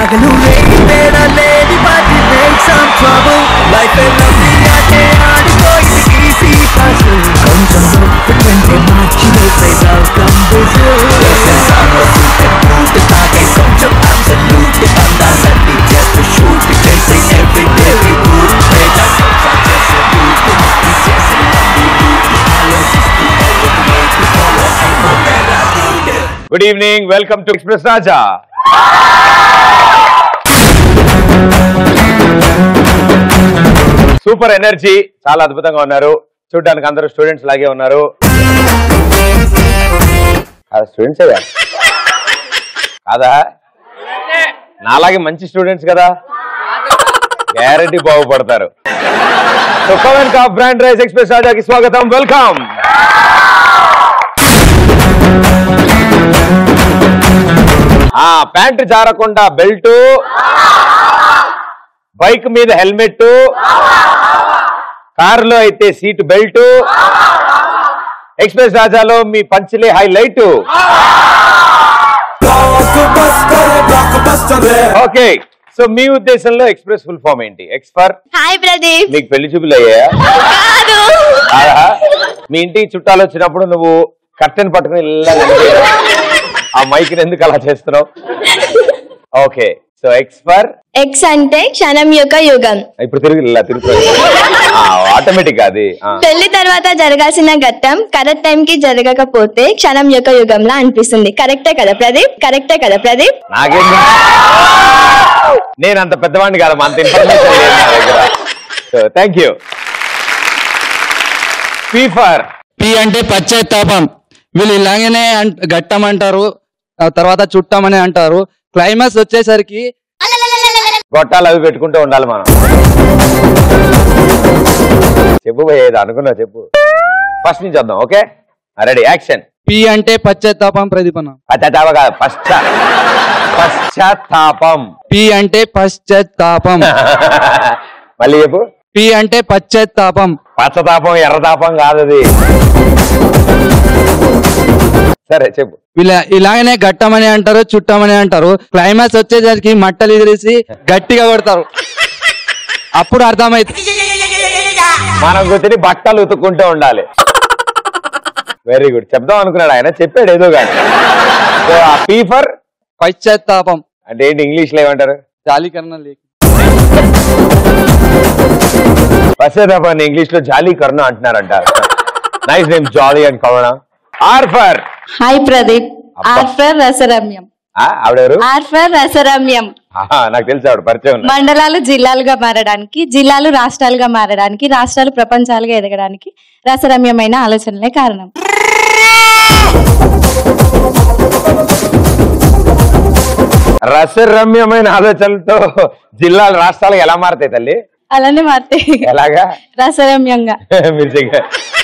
పగలు రేగి తేడా లేని party make some trouble Life ఏ lovely ఆటే ఆడుకో ఇది easy puzzle కొంచెం ఒప్పుకుంటే మార్చి వేసే welcome visit Summer fruit and fruit తాగే కొంచెం absolute అందాలన్నీ just to shoot చేసే everyday we move వేద కొంచెం చేసే route ఇది చేసే lovely route ఆలోచిస్తూ every way to follow I know that I need it good evening welcome to express Raja super energy చాలా అద్భుతంగా ఉన్నారు చూడడానికి అందరూ స్టూడెంట్స్ లాగే ఉన్నారు స్టూడెంట్స్ కాదా నాలాగే మంచి స్టూడెంట్స్ కదా గ్యారంటీ బాగుపడతారు సో పవన్ కాప్ బ్రాండ్ రైస్ ఎక్స్ప్రెస్ రాజాకి స్వాగతం వెల్కమ్ ఆ ప్యాంట్ జారకుండా బెల్ట్ బైక్ మీద హెల్మెట్ కారులో అయితే సీట్ బెల్ట్ ఎక్స్ప్రెస్ రాజాలో మీ పంచలే హైలైట్ ఓకే సో మీ ఉద్దేశంలో ఎక్స్ప్రెస్ ఫుల్ ఫామ్ ఏంటి ఎక్స్పర్ హాయ్ ప్రదీప్ మీకు పెళ్లి చూపులు అయ్యాయా కాదు కాదా? మీ ఇంటికి చుట్టాలు వచ్చినప్పుడు నువ్వు కర్టెన్ పట్టుకుని ఇలా నిలబడి, ఆ మైక్ ఎందుకు అలా చేస్తున్నావు ఓకే సో ఎక్స్పర్ ఎక్స్ అంటే క్షణం యొక్క యుగం ఇప్పుడు తిరిగి ఇలా తిరుగుతుంది ఆటోమేటిక్ అది ఆ. పెళ్లి తర్వాత జరగాల్సిన ఘట్టం కరెక్ట్ టైం కి జరగకపోతే క్షణం యొక్క యుగంలా అనిపిస్తుంది కరెక్టే కదా ప్రదీప్ కరెక్టే కదా ప్రదీప్ నాకేం నేను అంత పెద్దవాడిని కాదు అంత ఇన్ఫర్మేషన్ లేదు నా దగ్గర సో థ్యాంక్ యూ ఫీఫర్ పి అంటే పశ్చాత్తాపం వీళ్ళు ఇలాగనే అన్- గట్టమంటారు ఆ తర్వాత చుట్టామని అంటారు క్లైమాక్స్ వచ్చేసరికి గొట్టాలు అవి పెట్టుకుంటూ ఉండాలి మనం చెప్పు భయ్య ఏదో అనుకున్నా చెప్పు ఫస్ట్ నుంచి వద్దాం ఓకే రెడీ యాక్షన్ పి అంటే పశ్చాత్తాపం ప్రదీపన పశ్చాత్తాప కాదు పశ్చా పశ్చాత్తాపం పి అంటే పశ్చాత్తాపం మళ్ళీ చెప్పు పి అంటే పశ్చాత్తాపం పచ్చతాపం ఎర్రతాపం కాదు అది సరే చెప్పు వీళ్ళ ఇలాగనే గట్టమని అంటారు చుట్టామని అంటారు క్లైమాక్స్ వచ్చేసరికి మట్టలు ఎదిరేసి గట్టిగా కొడతారు అప్పుడు అర్థమైంది మనం కూర్చొని బట్టలు ఉతుక్కుంటూ ఉండాలి వెరీ గుడ్ చెప్దాం అనుకున్నాడు ఆయన చెప్పాడు ఏదో కానీ సో ఆ పీఫర్ పశ్చాత్తాపం అంటే ఏంటి ఇంగ్లీష్ లో ఏమంటారు జాలీకరణ లేక పశ్చాత్తాపాన్ని ఇంగ్లీష్ లో జాలీ కరుణ అంటున్నారంట నైస్ నేమ్ జాలీ అండ్ కరుణ ఆర్ఫర్ హాయ్ ప్రదీప్ అబ్బా. ఆర్ఫర్ రసరమ్యం ఆవిడెవరు ఆర్ఫర్ రసరమ్యం ఆహా, నాకు తెలుసు ఆవిడ పరిచయం ఉన్నారు మండలాలు జిల్లాలుగా మారడానికి జిల్లాలు రాష్ట్రాలుగా మారడానికి రాష్ట్రాలు ప్రపంచాలుగా ఎదగడానికి రసరమ్యమైన ఆలోచనలే కారణం రసరమ్యమైన ఆలోచనలతో జిల్లాలు రాష్ట్రాలు ఎలా మారుతాయి తల్లి అలానే మారుతాయి ఎలాగా రసరమ్యంగా మీరు చెక్క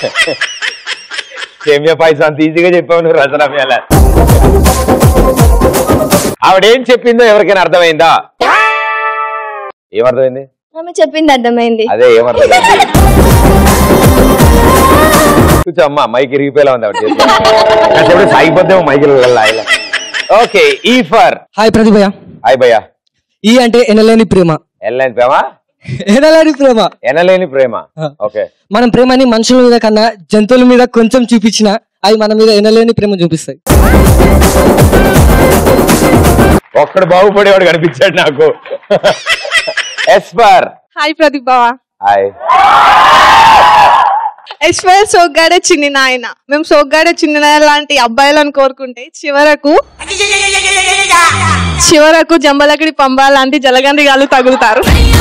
సేమియా పాయసం అంత ఈజీగా చెప్పావు నువ్వు రసరమ్యాల ఆవిడేం చెప్పిందో ఎవరికైనా అర్థమైందా ఏమర్థమైంది ఆమె చెప్పింది అర్థమైంది అదే ఏమర్థమైంది కూర్చో అమ్మా మైక్ ఇరిగిపోయేలా ఉంది ఆవిడ చేతిలో. కాసేపు సాగిపోద్దేమో మైకి ఓకే ఈ ఫర్ హాయ్ ప్రతిభయ హాయ్ భయ్యా ఈ అంటే ఎనలేని ప్రేమ ఎనలేని ప్రేమ ఎనలేని ప్రేమ ఎనలేని ప్రేమ ఆ. ఓకే మనం ప్రేమని మనుషుల మీద కన్నా జంతువుల మీద కొంచెం చూపించిన అవి మన మీద ఎనలేని ప్రేమ చూపిస్తాయి ఒక్కడు బాగుపడేవాడు కనిపించాడు నాకు ఎస్పర్ హాయ్ ప్రదీప్ బావా హాయ్ ఎస్వైఎల్ సోగ్గాడే చిన్ని నాయన మేము సోగ్గాడే చిన్ని నాయన లాంటి అబ్బాయిలను కోరుకుంటే చివరకు చివరకు జంబలగిడి పంబ లాంటి జలగండిగాలు తగులుతారు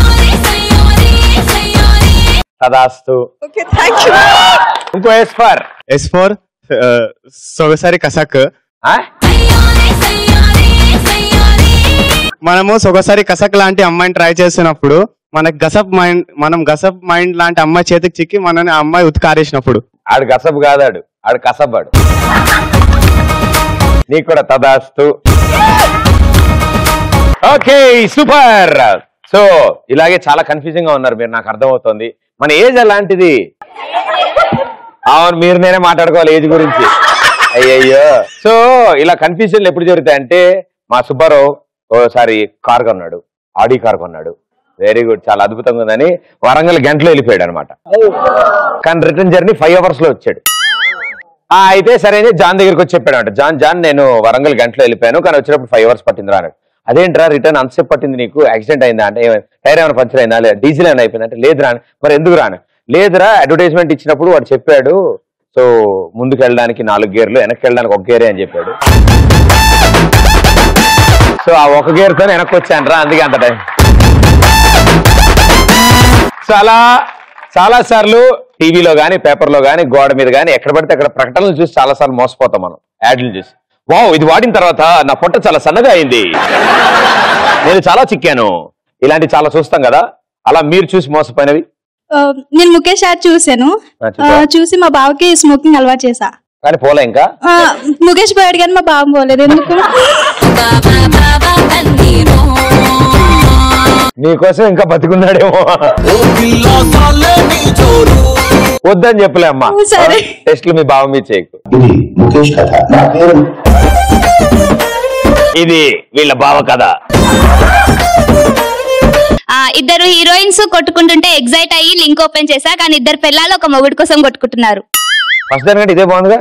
తదాస్తు ఓకే థ్యాంక్ యూ ఇంకో ఎస్పర్ ఎస్ ఫోర్ సొగసారి కసక్ మనము సొగసారి కసక్ లాంటి అమ్మాయిని ట్రై చేసినప్పుడు మనకు గసప్ మైండ్ మనం గసప్ మైండ్ లాంటి అమ్మాయి చేతికి చిక్కి మనని ఆ అమ్మాయి ఉత్కారేసినప్పుడు ఆడు కసబ్ కాదాడు ఆడు కసబ్బాడు నీకు కూడా తదాస్తు ఓకే సూపర్ సో ఇలాగే చాలా కన్ఫ్యూజింగ్ గా ఉన్నారు మీరు నాకు అర్థమవుతోంది మన ఏజ్ అలాంటిది అవును మీరు నేనే మాట్లాడుకోవాలి ఏజ్ గురించి అయ్యయ్యో సో ఇలా కన్ఫ్యూజన్లు ఎప్పుడు జరుగుతాయి అంటే మా సుబ్బారావు ఓసారి కార్ కొన్నాడు ఆడి కార్ కొన్నాడు వెరీ గుడ్ చాలా అద్భుతంగా ఉందని వరంగల్ గంటలో వెళ్ళిపోయాడు అనమాట కానీ రిటర్న్ జర్నీ ఫైవ్ అవర్స్ లో వచ్చాడు ఆ అయితే సరే అని జాన్ దగ్గరికి వచ్చి చెప్పాడు అంట జాన్ జాన్ నేను వరంగల్ గంటలో వెళ్ళిపోయాను కానీ వచ్చినప్పుడు ఫైవ్ అవర్స్ పట్టిందిరా అన్నాడు అదేంట్రా రిటర్న్ అంతసేపు పట్టింది నీకు యాక్సిడెంట్ అయిందా అంటే ఏమైంది? టైర్ ఏమైనా పంచర్ అయిందా లేదా డీజిల్ ఏమైనా అయిపోయిందా అంటే లేదురా అని. మరి ఎందుకు రాను లేదురా అడ్వర్టైజ్మెంట్ ఇచ్చినప్పుడు వాడు చెప్పాడు సో ముందుకు వెళ్ళడానికి నాలుగు గేర్లు వెనక్కి వెళ్ళడానికి ఒక గేరే అని చెప్పాడు సో ఆ ఒక గేర్తో వెనక్కి వచ్చాను రా అందుకే అంత టైం చాలా చాలా సార్లు టీవీలో కానీ పేపర్లో కానీ గోడ మీద కానీ ఎక్కడ పడితే అక్కడ ప్రకటనలు చూసి చాలా సార్లు మోసపోతాం మనం యాడ్లు చూసి వావ్ ఇది వాడిన తర్వాత నా పొట్ట చాలా సన్నగా అయింది నేను చాలా చిక్కాను ఇలాంటి చాలా చూస్తాం కదా అలా మీరు చూసి మోసపోయినవి ఆ, నేను ముఖేష్ యాడ్ చూసాను ఆ, ఆ, చూసావా? చూసి మా బావకి స్మోకింగ్ అలవాటు చేసా కానీ పోలే ఇంకా ఆ, ముఖేష్ పోయాడు కానీ మా బావ పోలేదు ఎందుకు నీకోసం ఇంకా బతికున్నాడేమో వద్దని చెప్పలే అమ్మా సరే. టెస్ట్లు మీ బావ మీద చేయకు ఇది వీళ్ళ బావ కథ ఆ, ఇద్దరు హీరోయిన్స్ కొట్టుకుంటుంటే ఎగ్జైట్ అయ్యి లింక్ ఓపెన్ చేశా కానీ ఇద్దరు పిల్లలు ఒక మొగుడు కోసం కొట్టుకుంటున్నారు ఫస్ట్ దానికంటే ఇదే బాగుందిగా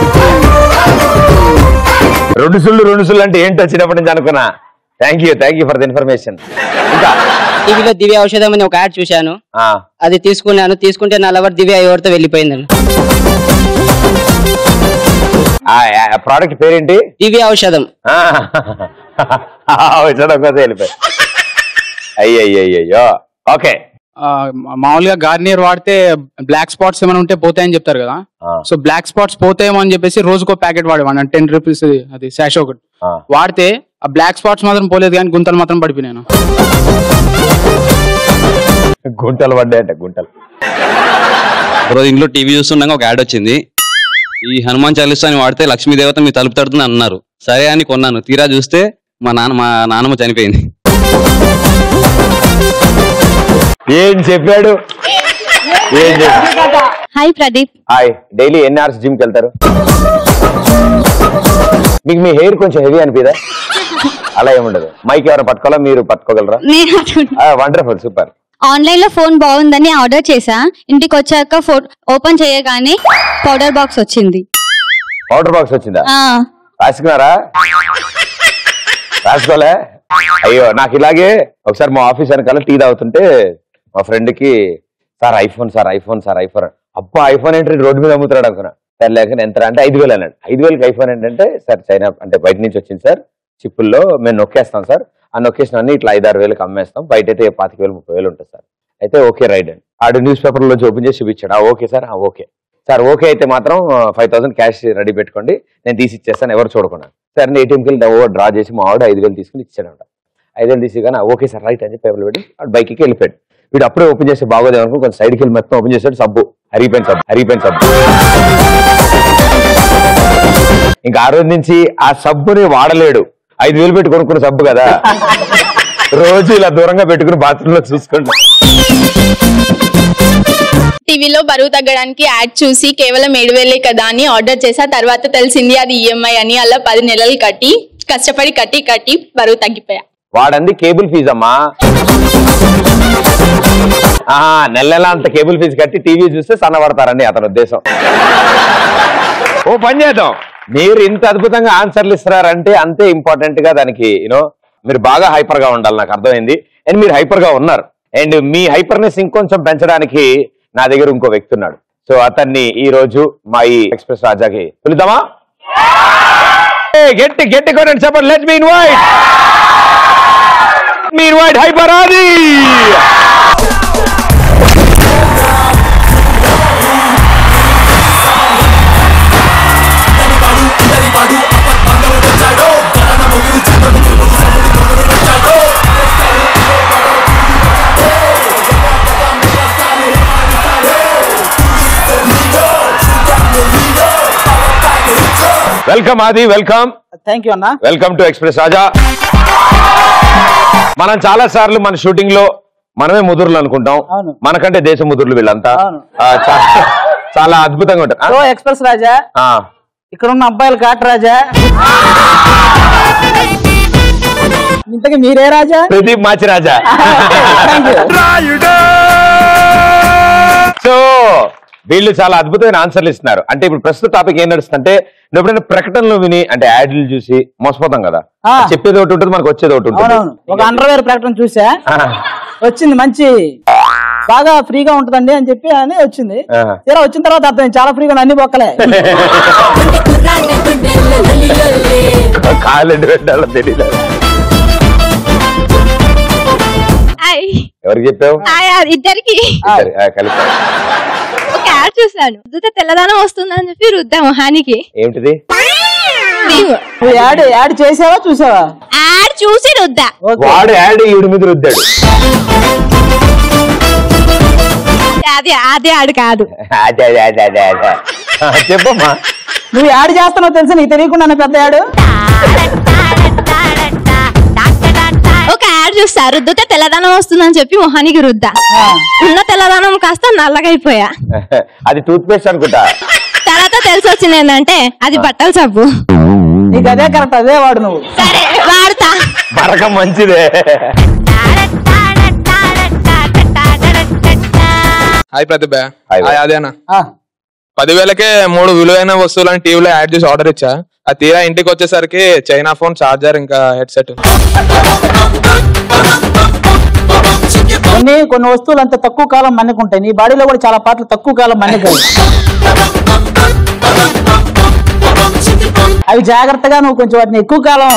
రెండు సుళ్ళు రెండు సుళ్ళు అంటే ఏంటి వచ్చినప్పటి నుంచి అనుకున్నా thank you thank you for the information ఇంకా టీవీలో దివ్య ఔషధం అని ఒక యాడ్ చూశాను ఆ, అది తీసుకున్నాను తీసుకుంటే నా లవర్ దివ్య ఎవరితో వెళ్ళిపోయిందని ఆ ప్రోడక్ట్ పేరేంటి దివ్య ఔషధం ఆ, వచ్చాడు ఒక్కసారి వెళ్ళిపోయి అయ్యయ్యో ఓకే ఆ, మామూలుగా గార్నియర్ వాడితే బ్లాక్ స్పాట్స్ ఏమైనా ఉంటే పోతాయని చెప్తారు కదా సో బ్లాక్ స్పాట్స్ పోతాయేమో అని చెప్పేసి రోజుకో ప్యాకెట్ వాడేవాడిని టెన్ రూపీస్ అది శాష్ ఒకటి వాడితే ఆ బ్లాక్ స్పాట్స్ మాత్రం పోలేదు కానీ గుంతలు మాత్రం పడిపోయినాను గుంటలు పడ్డాయంట గుంటలు రోజు ఇంట్లో టీవీ చూస్తుండగా ఒక యాడ్ వచ్చింది ఈ హనుమాన్ చాలీసాని వాడితే లక్ష్మీదేవత మీ తలుపు తడుతుంది అన్నారు సరే అని కొన్నాను తీరా చూస్తే మా నాన్న మా నాన్నమ్మ చనిపోయింది ఏం చెప్పాడు ఏం చెప్పాడు హాయ్ ప్రదీప్ హాయ్ డైలీ ఎన్ని అవర్స్ జిమ్కి వెళ్తారు మీకు మీ హెయిర్ కొంచెం హెవీ అనిపిదా అలా ఏముండదు మైక్ ఎవరైనా పట్టుకోవాలా మీరు పట్టుకోగలరా వండర్ఫుల్ సూపర్ ఆన్లైన్ లో ఫోన్ బాగుందని ఆర్డర్ చేసా ఇంటికి వచ్చాక ఫోన్ ఓపెన్ చేయగానే పౌడర్ బాక్స్ వచ్చింది పౌడర్ బాక్స్ వచ్చిందా ఆ, రాసుకున్నారా రాసుకోలే అయ్యో నాకు ఇలాగే ఒకసారి మా ఆఫీస్ వెనకాల టీ తాగుతుంటే మా ఫ్రెండ్ కి sir iPhone sir iPhone sir iPhone అబ్బా ఐఫోన్ ఏంటి రోడ్డు మీద అమ్ముతున్నాడు అనుకున్నా సార్ లేక ఎంత అంటే ఐదు వేలు అన్నాడు ఐదు వేలకి ఐఫోన్ ఏంటంటే సార్ చైనా అంటే బయట నుంచి వచ్చింది సార్ చిప్పుల్లో మేము నొక్కేస్తాం సార్ ఆ నొక్కేసిన అన్ని ఇట్లా ఐదారు వేలకు అమ్మేస్తాం బయట అయితే పాతిక వేలు ముప్పై వేలు ఉంటుంది సార్ అయితే ఓకే రైట్ అండి ఆడు న్యూస్ పేపర్లో ఓపెన్ చేసి చూపించాడు ఆ ఓకే సార్ ఆ ఓకే సార్ ఓకే అయితే మాత్రం ఫైవ్ థౌసండ్ క్యాష్ రెడీ పెట్టుకోండి నేను తీసి ఇచ్చేస్తాను ఎవరు చూడకుండా సార్ ఏటీఎంకి వెళ్ళి ఓ డ్రా చేసి మా ఆవిడ ఐదు వేలు తీసుకుని ఇచ్చాడంట ఐదు వేలు తీసి కానీ ఓకే సార్ రైట్ అని చెప్పి పేపర్లు పెట్టి ఆడు బైక్కి వెళ్ళిపోయాడు వీడు అప్పుడే ఓపెన్ చేసి బాగోదేమో అనుకో కొంచెం సైడ్కి వెళ్ళి మొత్తం ఓపెన్ చేశాడు సబ్బు హరిపోయిన సబ్బు హరిపోయిన సబ్బు ఇంకా ఆ రోజు నుంచి ఆ సబ్బుని వాడలేడు ఐదు వేలు పెట్టి కొనుక్కున్న సబ్బు కదా రోజు ఇలా దూరంగా పెట్టుకుని బాత్రూమ్ లో చూసుకుంటా టీవీలో బరువు తగ్గడానికి యాడ్ చూసి కేవలం ఏడు వేలే కదా అని ఆర్డర్ చేసా తర్వాత తెలిసింది అది ఈఎంఐ అని అలా పది నెలలు కట్టి కష్టపడి కట్టి కట్టి బరువు తగ్గిపోయా వాడంది కేబుల్ ఫీజు అమ్మా ఆహా, నెల నెల అంత కేబుల్ ఫీజు కట్టి టీవీ చూస్తే సన్నబడతారండి అతని ఉద్దేశం ఓ పని చేద్దాం మీరు ఇంత అద్భుతంగా ఆన్సర్లు ఇస్తున్నారంటే అంతే ఇంపార్టెంట్ గా దానికి యూనో మీరు బాగా హైపర్ గా ఉండాలి నాకు అర్థమైంది అండ్ మీరు హైపర్ గా ఉన్నారు అండ్ మీ హైపర్నెస్ ఇంకొంచెం పెంచడానికి నా దగ్గర ఇంకో వ్యక్తి ఉన్నాడు సో అతన్ని ఈ రోజు మా ఈ ఎక్స్ప్రెస్ రాజాకి పిలుద్దామా ఏ, గట్టి గట్టి కొనండి చెప్పండి let me invite me invite hyper Aadi welcome Aadi welcome thank you అన్న వెల్కమ్ టు ఎక్స్ప్రెస్ రాజా మనం చాలా సార్లు మన షూటింగ్ లో మనమే ముదురులు అనుకుంటాం మనకంటే దేశ ముదురులు వీళ్ళంతా ఆ, చా- చాలా అద్భుతంగా ఉంటారు సో ఎక్స్ప్రెస్ రాజా ఆ, ఇక్కడ ఉన్న అబ్బాయిలు కాటు రాజా ఇంతకీ మీరే రాజా ప్రదీప్ మాచిరాజా సో వీళ్ళు చాలా అద్భుతమైన ఆన్సర్లు ఇస్తున్నారు అంటే ఇప్పుడు ప్రస్తుత టాపిక్ ఏం నడుస్తుందంటే నువ్వు ఎప్పుడైనా ప్రకటనలు విని అంటే యాడ్లు చూసి మోసపోతాం కదా ఆ. చెప్పేది ఒకటి ఉంటుంది మనకు వచ్చేది ఒకటి ఉంటుంది అవునవును ఒక అండర్వేర్ ప్రకటన చూసా ఆ, వచ్చింది మంచి బాగా ఫ్రీగా ఉంటదండి అని చెప్పి అని వచ్చింది ఆ. తీరా వచ్చిన తర్వాత అర్థం చాలా ఫ్రీగా ఉంది, అన్ని బొక్కలే కాళ్ళు పెట్టాలో తెలియదు ఎవరికి చెప్పావు ఇద్దరికి సరే, ఆ, కలిపా ఒక యాడ్ చూసాను రుద్దితే తెల్లదనం వస్తుందని చెప్పి రుద్దా మొహానికి ఏమిటిది నువ్వు యాడ్ యాడ్ చేసావా చూసావా యాడ్ చూసి రుద్దా వాడు యాడ్ ఈవిడ మీద రుద్దాడు అది అదే యాడ్ కాదు అదే అదే అదే అదే అదే ఆ, చెప్పమ్మా నువ్వు యాడ్ చేస్తున్నావు తెలుసా నీకు తెలియకుండా నా పెద్ద యాడ్ ఒక యాడ్ చూస్తా రుద్దితే తెల్లదనం వస్తుందని చెప్పి మొహానికి రుద్దా ఉన్న తెల్లదనం కాస్త నల్లగైపోయా అది టూత్ పేస్ట్ అనుకుంటా తర్వాత తెలిసి వచ్చింది ఏంటంటే అది బట్టల సబ్బు నీకు అదే కరెక్ట్ అదే వాడు నువ్వు సరే వాడతా మరకం మంచిదే హాయ్ ప్రతిభ హాయ్ హాయ్ అదేనా ఆ. పదివేలకే మూడు విలువైన వస్తువులను టీవీలో యాడ్ చేసి ఆర్డర్ ఇచ్చా ఆ తీరా ఇంటికి వచ్చేసరికి చైనా ఫోన్ చార్జర్ ఇంకా హెడ్సెట్ కొన్ని కొన్ని వస్తువులు అంత తక్కువ కాలం మన్నికుంటాయి నీ బాడీలో కూడా చాలా పాటలు తక్కువ కాలం మన్నికాయి అవి జాగ్రత్తగా నువ్వు కొంచెం వాటిని ఎక్కువ కాలం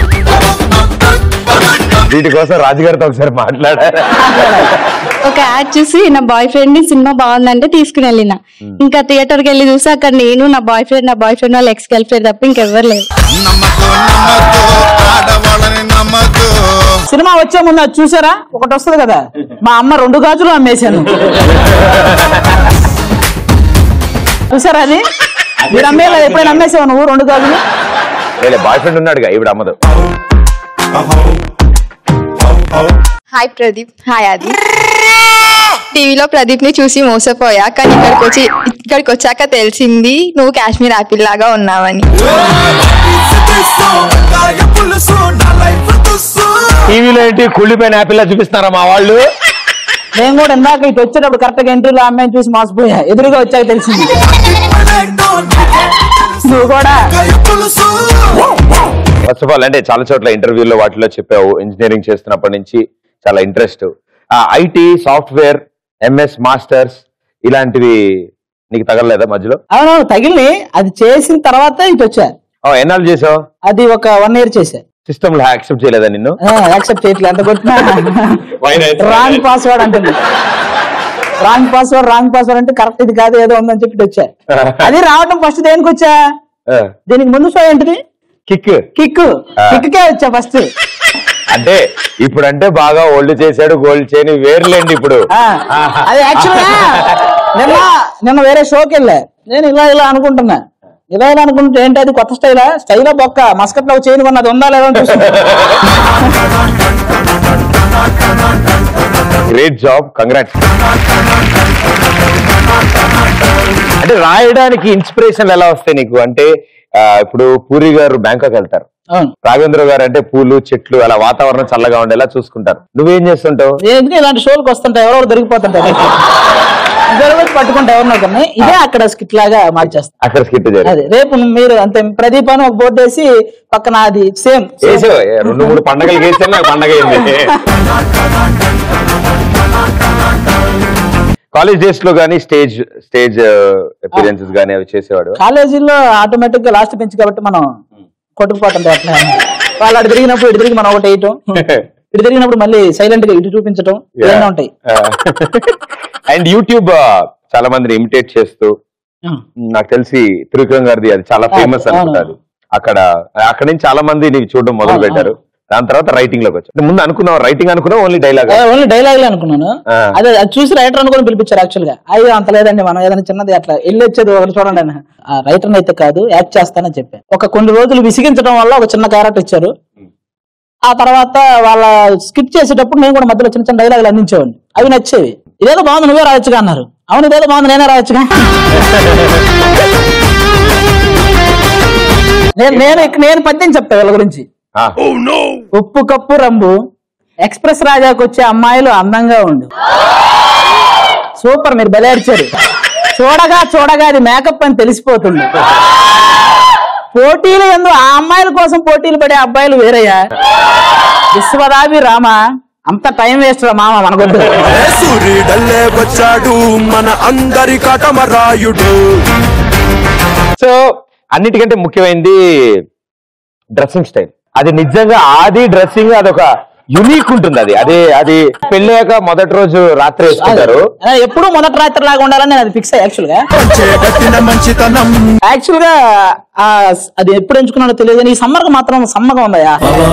వీటి కోసం రాజుగారితో ఒకసారి మాట్లాడారు ఒక యాడ్ చూసి నా బాయ్ ఫ్రెండ్ ని సినిమా బాగుందంటే తీసుకుని వెళ్ళిన ఇంకా థియేటర్ కి వెళ్ళి చూసి అక్కడ నేను నా బాయ్ ఫ్రెండ్ నా బాయ్ ఫ్రెండ్ వాళ్ళ ఎక్స్ గర్ల్ ఫ్రెండ్ తప్ప ఇంకెవ్వరు లేరు సినిమా వచ్చే ముందు అది చూసారా ఒకటి వస్తుంది కదా మా అమ్మ రెండు గాజులు అమ్మేశాను చూసారా అది మీరు అమ్మేలా ఎప్పుడైనా అమ్మేసావు నువ్వు రెండు గాజులు బాయ్ ఫ్రెండ్ ఉన్నాడుగా ఈవిడ అమ్మదు హాయ్ ప్రదీప్ హాయ్ ఆది టీవీలో ప్రదీప్ ని చూసి మోసపోయా కానీ ఇక్కడికి వచ్చి ఇక్కడికి వచ్చాక తెలిసింది నువ్వు కాశ్మీర్ ఆపిల్ లాగా ఉన్నావని టీవీలో ఏంటి కుళ్ళిపోయిన యాపిల్ చూపిస్తున్నారా మా వాళ్ళు నేను కూడా ఇందాక ఇటు వచ్చేటప్పుడు కరెక్ట్ గా ఎంట్రీలో అమ్మాయిని చూసి మోసపోయా ఎదురుగా వచ్చాక తెలిసింది నువ్వు కూడా ఫస్ట్ ఆఫ్ ఆల్ అంటే చాలా చోట్ల ఇంటర్వ్యూలో వాటిలో చెప్పావు ఇంజనీరింగ్ చేస్తున్నప్పటి నుంచి చాలా interest IT software MS masters ఇలాంటివి నీకు తగలలేదా మధ్యలో అవునవును తగిలి అది చేసిన తర్వాత ఇటు వచ్చా ఓ, ఎన్నాళ్ళు చేసావు అది ఒక వన్ ఇయర్ చేశా సిస్టమ్ లో యాక్సెప్ట్ చేయలేదా నిన్ను యాక్సెప్ట్ చేయట్లేదు ఎంత కొట్టినా రాంగ్ పాస్వర్డ్ అంటుంది రాంగ్ పాస్వర్డ్ రాంగ్ పాస్వర్డ్ అంటే కరెక్ట్ ఇది కాదు ఏదో ఉందని చెప్పి ఇటు వచ్చా అది రావటం ఫస్ట్ దేనికి వచ్చా దీనికి ముందు షో ఏంటిది కిక్ కిక్ కిక్కే వచ్చా ఫస్ట్ అంటే ఇప్పుడు అంటే బాగా ఓల్డ్ చేశాడు గోల్డ్ చేయని వేర్లేండి ఇప్పుడు అది యాక్చువల్ నిన్న నిన్న వేరే షోకి వెళ్ళా నేను ఇలా ఇలా అనుకుంటున్నా ఇలా ఇలా అనుకుంటే ఏంటి అది కొత్త స్టైలా స్టైలా బొక్క మస్కట్ లో చేయని కొన్నది ఉందా లేదా అని చూస్తున్నా. గ్రేట్ జాబ్ కంగ్రాట్స్ అంటే రాయడానికి ఇన్స్పిరేషన్ ఎలా వస్తాయి నీకు అంటే ఆ, ఇప్పుడు పూరి గారు బ్యాంకాక్ వెళ్తారు అవును రాఘవేంద్ర గారు అంటే పూలు చెట్లు అలా వాతావరణం చల్లగా ఉండేలా చూసుకుంటారు నువ్వేం చేస్తుంటావు ఎందుకు ఇలాంటి షోలకు వస్తుంటాయి ఎవరెవరు దొరికిపోతుంటారు దొరికి పట్టుకుంటా ఎవరినో కొన్ని ఇదే అక్కడ స్కిట్ లాగా మార్చేస్తా అక్కడ స్కిట్ అది జరిగింది రేపు మీరు అంతే ప్రదీప్ అని ఒక బోర్డు వేసి పక్కన అది సేమ్ వేసావు రెండు మూడు పండగలు వేస్తే నాకు పండగ అయింది కాలేజ్ డేస్ లో గానీ స్టేజ్ స్టేజ్ అపీరెన్సెస్ గానీ అవి చేసేవాడు కాలేజీలో ఆటోమేటిక్ గా లాస్ట్ బెంచ్ కాబట్టి మనం కొట్టుకుపోతుంటాం అట్లా వాళ్ళు అటు తిరిగినప్పుడు ఇటు తిరిగి మనం ఒకటి వేయటం ఇటు తిరిగినప్పుడు మళ్ళీ సైలెంట్ గా ఇటు చూపించటం ఇవన్నీ ఉంటాయి అండ్ యూట్యూబ్ చాలా మందిని ఇమిటేట్ చేస్తూ నాకు తెలిసి త్రివిక్రమ్ గారిది అది చాలా ఫేమస్ అవును. అనుకుంటారు అక్కడ అక్కడ నుంచి చాలా మంది నీకు చూడడం మొదలు పెట్టారు దాని తర్వాత రైటింగ్ లోకి వచ్చారు ముందు అనుకున్నావు రైటింగ్ అనుకున్నావు ఓన్లీ డైలాగ్ ఓన్లీ డైలాగులే అనుకున్నాను ఆ. అదే అది చూసి రైటర్ అనుకుని పిలిపించారు యాక్చువల్ గా అయ్యో అంత లేదండి మనం ఏదైనా చిన్నది అట్లా వెళ్ళి వచ్చేది ఒకటి చూడండి అని ఆ రైటర్ అయితే కాదు యాక్ట్ చేస్తానని చెప్పాను ఒక కొన్ని రోజులు విసిగించడం వల్ల ఒక చిన్న క్యారెక్టర్ ఇచ్చారు ఆ తర్వాత వాళ్ళ స్కిప్ చేసేటప్పుడు నేను కూడా మధ్యలో చిన్న చిన్న డైలాగులు అందించేవాడిని అవి నచ్చేవి ఇదేదో బాగుంది నువ్వే రాయొచ్చుగా అన్నారు అవును ఇదేదో బాగుంది నేనే రాయొచ్చుగా నేను నేను ఇక్కడ నేను పద్యం చెప్తా వీళ్ళ గురించి ఉప్పు కప్పు రంబు ఎక్స్ప్రెస్ రాజాకు వచ్చే అమ్మాయిలు అందంగా ఉండు సూపర్ మీరు భలే అరిచారు చూడగా చూడగా అది మేకప్ అని తెలిసిపోతుంది పోటీలు ఎందు ఆ అమ్మాయిల కోసం పోటీలు పడే అబ్బాయిలు వేరయ్యా విశ్వదాభి రామ అంత టైం వేస్ట్ రా మామ మనకొద్దు సూర్యుడల్లే వచ్చాడు మన అందరి కటమరాయుడు సో అన్నిటికంటే ముఖ్యమైనది డ్రెస్సింగ్ స్టైల్ అది నిజంగా ఆది డ్రెస్సింగ్ అదొక యునిక్ ఉంటుంది అది అదే అది పెళ్ళాక మొదటి రోజు రాత్రి వేసుకుంటారు ఎప్పుడు మొదటి రాత్రి లాగా ఉండాలని నేను అది ఫిక్స్ యాక్చువల్ గా చేపట్టిన మంచితనం యాక్చువల్ గా ఆ, అది ఎప్పుడు ఎంచుకున్నాడో తెలియదు కానీ ఈ సమ్మర్ కి మాత్రం సమ్మగా ఉందయ్యా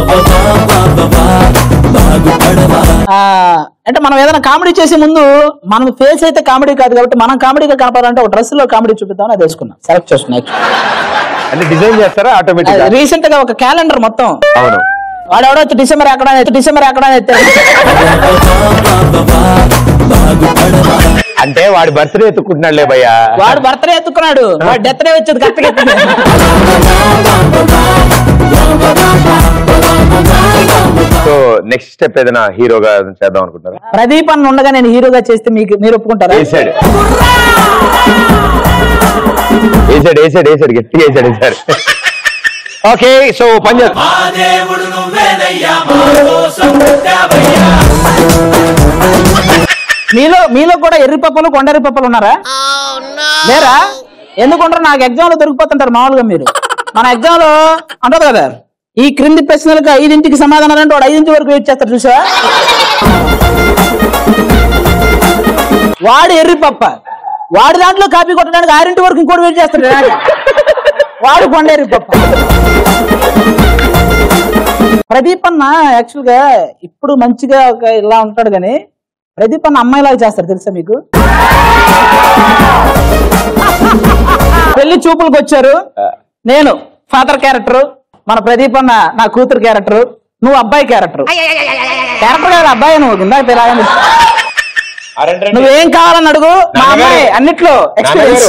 ఆ, అంటే మనం ఏదైనా కామెడీ చేసే ముందు మనం ఫేస్ అయితే కామెడీ కాదు కాబట్టి మనం కామెడీగా కనపడాలంటే ఒక డ్రెస్ లో కామెడీ చూపిద్దామని అది వేసుకున్నాం సెలెక్ట్ చేసుకున్నా అంటే డిజైన్ చేస్తారా ఆటోమేటిక్ రీసెంట్ గా ఒక క్యాలెండర్ మొత్తం అవును వాడు వచ్చి డిసెంబర్ ఎక్కడ డిసెంబర్ ఎక్కడ అంటే వాడి బర్త్డే ఎత్తుకుంటున్నాడులే భయ్యా వాడు బర్త్డే ఎత్తుకున్నాడు వాడు డెత్ డే వచ్చేది కరెక్ట్ సో నెక్స్ట్ స్టెప్ ఏదైనా హీరోగా చేద్దాం అనుకుంటారా ప్రదీప్ అన్న ఉండగా నేను హీరోగా చేస్తే మీకు మీరు ఒప్పుకుంటారా వేసాడు వేసాడు వేసాడు వేసాడు గట్టిగా వేసాడు వేసాడు ఓకే సో పని చేద్దాం మీలో మీలో కూడా ఎర్రి పప్పలు కొండెర్రి పప్పలు ఉన్నారా లేరా ఎందుకుంటారు నాకు ఎగ్జామ్ లో దొరికిపోతుంటారు మామూలుగా మీరు మన ఎగ్జామ్ లో అంటారు కదా ఈ క్రింది ప్రశ్నలకు ఐదింటికి సమాధానం అంటే వాడు ఐదింటి వరకు వెయిట్ చేస్తారు చూసా వాడు ఎర్రి పప్ప వాడి దాంట్లో కాపీ కొట్టడానికి ఆరింటి వరకు ఇంకోటి వెయిట్ చేస్తాడు వెనక. వాడు కొండేరి పప్ప ప్రదీప్ అన్న యాక్చువల్ గా ఇప్పుడు మంచిగా ఒక ఇలా ఉంటాడు కానీ ప్రదీప్ అన్న అమ్మాయిలాగా చేస్తాడు తెలుసా మీకు పెళ్లి చూపులకు వచ్చారు నేను ఫాదర్ క్యారెక్టర్ మన ప్రదీప్ అన్న నా కూతురు క్యారెక్టర్ నువ్వు అబ్బాయి క్యారెక్టర్ క్యారెక్టర్ కాదు అబ్బాయి నువ్వు ఇందాక తెలాగని నువ్వేం కావాలని అడుగు మా అమ్మాయి అన్నిట్లో ఎక్స్పీరియన్స్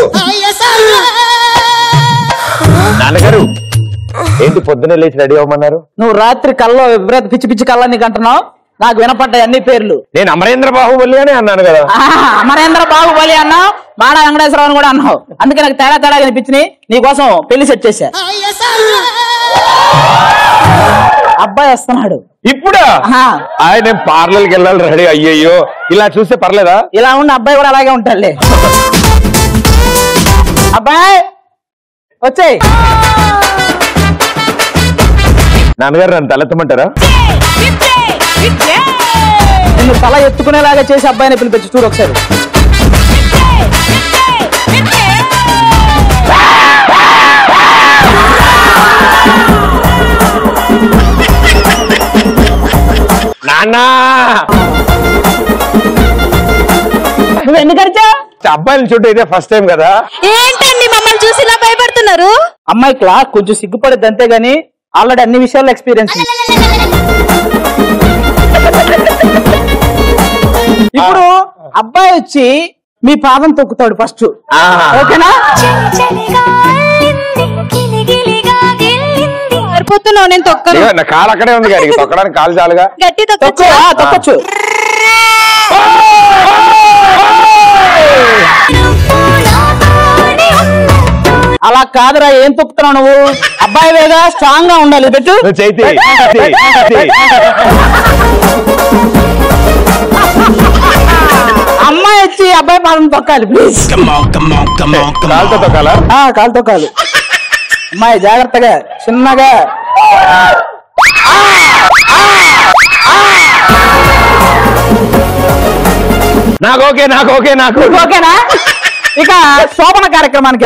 నాన్నగారు ఏంటి పొద్దున్నే లేచి రెడీ అవ్వమన్నారు నువ్వు రాత్రి కల్లో విభ్రత పిచ్చి పిచ్చి కళ్ళ నీకు అంటున్నావు నాకు వినపడ్డాయి అన్ని పేర్లు నేను అమరేంద్ర బాహుబలి అని అన్నాను కదా ఆహా, అమరేంద్ర బాహుబలి అన్నావు మాడ వెంకటేశ్వరరావు అని కూడా అన్నావు అందుకే నాకు తేడా తేడా కనిపించినాయి నీకోసం పెళ్లి సెట్ చేశా అబ్బాయి వస్తున్నాడు ఇప్పుడా ఆయన పార్లర్కి వెళ్ళాలి రెడీ అయ్యయ్యో ఇలా చూస్తే పర్లేదా ఇలా ఉన్న అబ్బాయి కూడా అలాగే ఉంటాడులే అబ్బాయి వచ్చేయ్ నాన్నగారు నన్ను తలెత్తమంటారా నిన్ను తల ఎత్తుకునేలాగా చేసి అబ్బాయిని పిలిపించు చూడు ఒకసారి నాన్న నువ్వు ఎందుకు అరిచా అబ్బాయిని చూడ ఇదే ఫస్ట్ టైం కదా ఏంటండి మమ్మల్ని చూసి ఇలా భయపడుతున్నారు అమ్మాయి క్లాస్ కొంచెం సిగ్గుపడద్దు అంతేగాని ఆల్రెడీ అన్ని విషయాల్లో ఎక్స్పీరియన్స్ ఇప్పుడు అబ్బాయి వచ్చి మీ పాదం తొక్కుతాడు ఫస్ట్ ఓకేనా సరిపోతున్నావు నేను తొక్కను ఇదిగో నా కాలు అక్కడే ఉంది గారికి తొక్కడానికి కాలు చాలుగా గట్టి తొక్కు ఆ, తొక్కొచ్చు అలా కాదురా ఏం తొక్కుతున్నావు నువ్వు అబ్బాయి వేగా స్ట్రాంగ్ గా ఉండాలి పెట్టు చైతి అమ్మాయి వచ్చి అబ్బాయి పాదం తొక్కాలి ప్లీజ్ కాలుతో తొక్కాలా ఆ, కాలు తొక్కాలి అమ్మాయి జాగ్రత్తగా చిన్నగా నాకు ఓకే నాకు ఓకే నాకు ఓకేనా ఇక శోభన కార్యక్రమానికి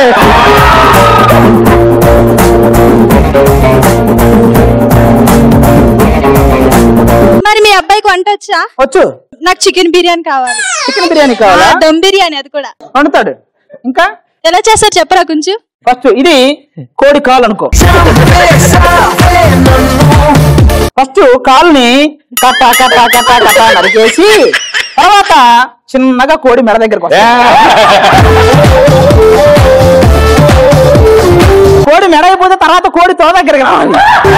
మరి మీ అబ్బాయికి వంట వచ్చా వచ్చు నాకు చికెన్ బిర్యానీ కావాలి చికెన్ బిర్యానీ కావాలా ఆ, దమ్ బిర్యానీ అది కూడా వండుతాడు ఇంకా ఎలా చేస్తారు చెప్పరా కొంచెం ఫస్ట్ ఇది కోడి కాలు అనుకో ఫస్ట్ కాలుని కట్ట కట్ట కట్ట కట్ట నరికేసి తర్వాత చిన్నగా కోడి మెడ దగ్గరకు వస్తుంది. కోడి మెడ అయిపోతే తర్వాత కోడి తో దగ్గరికి రావాలి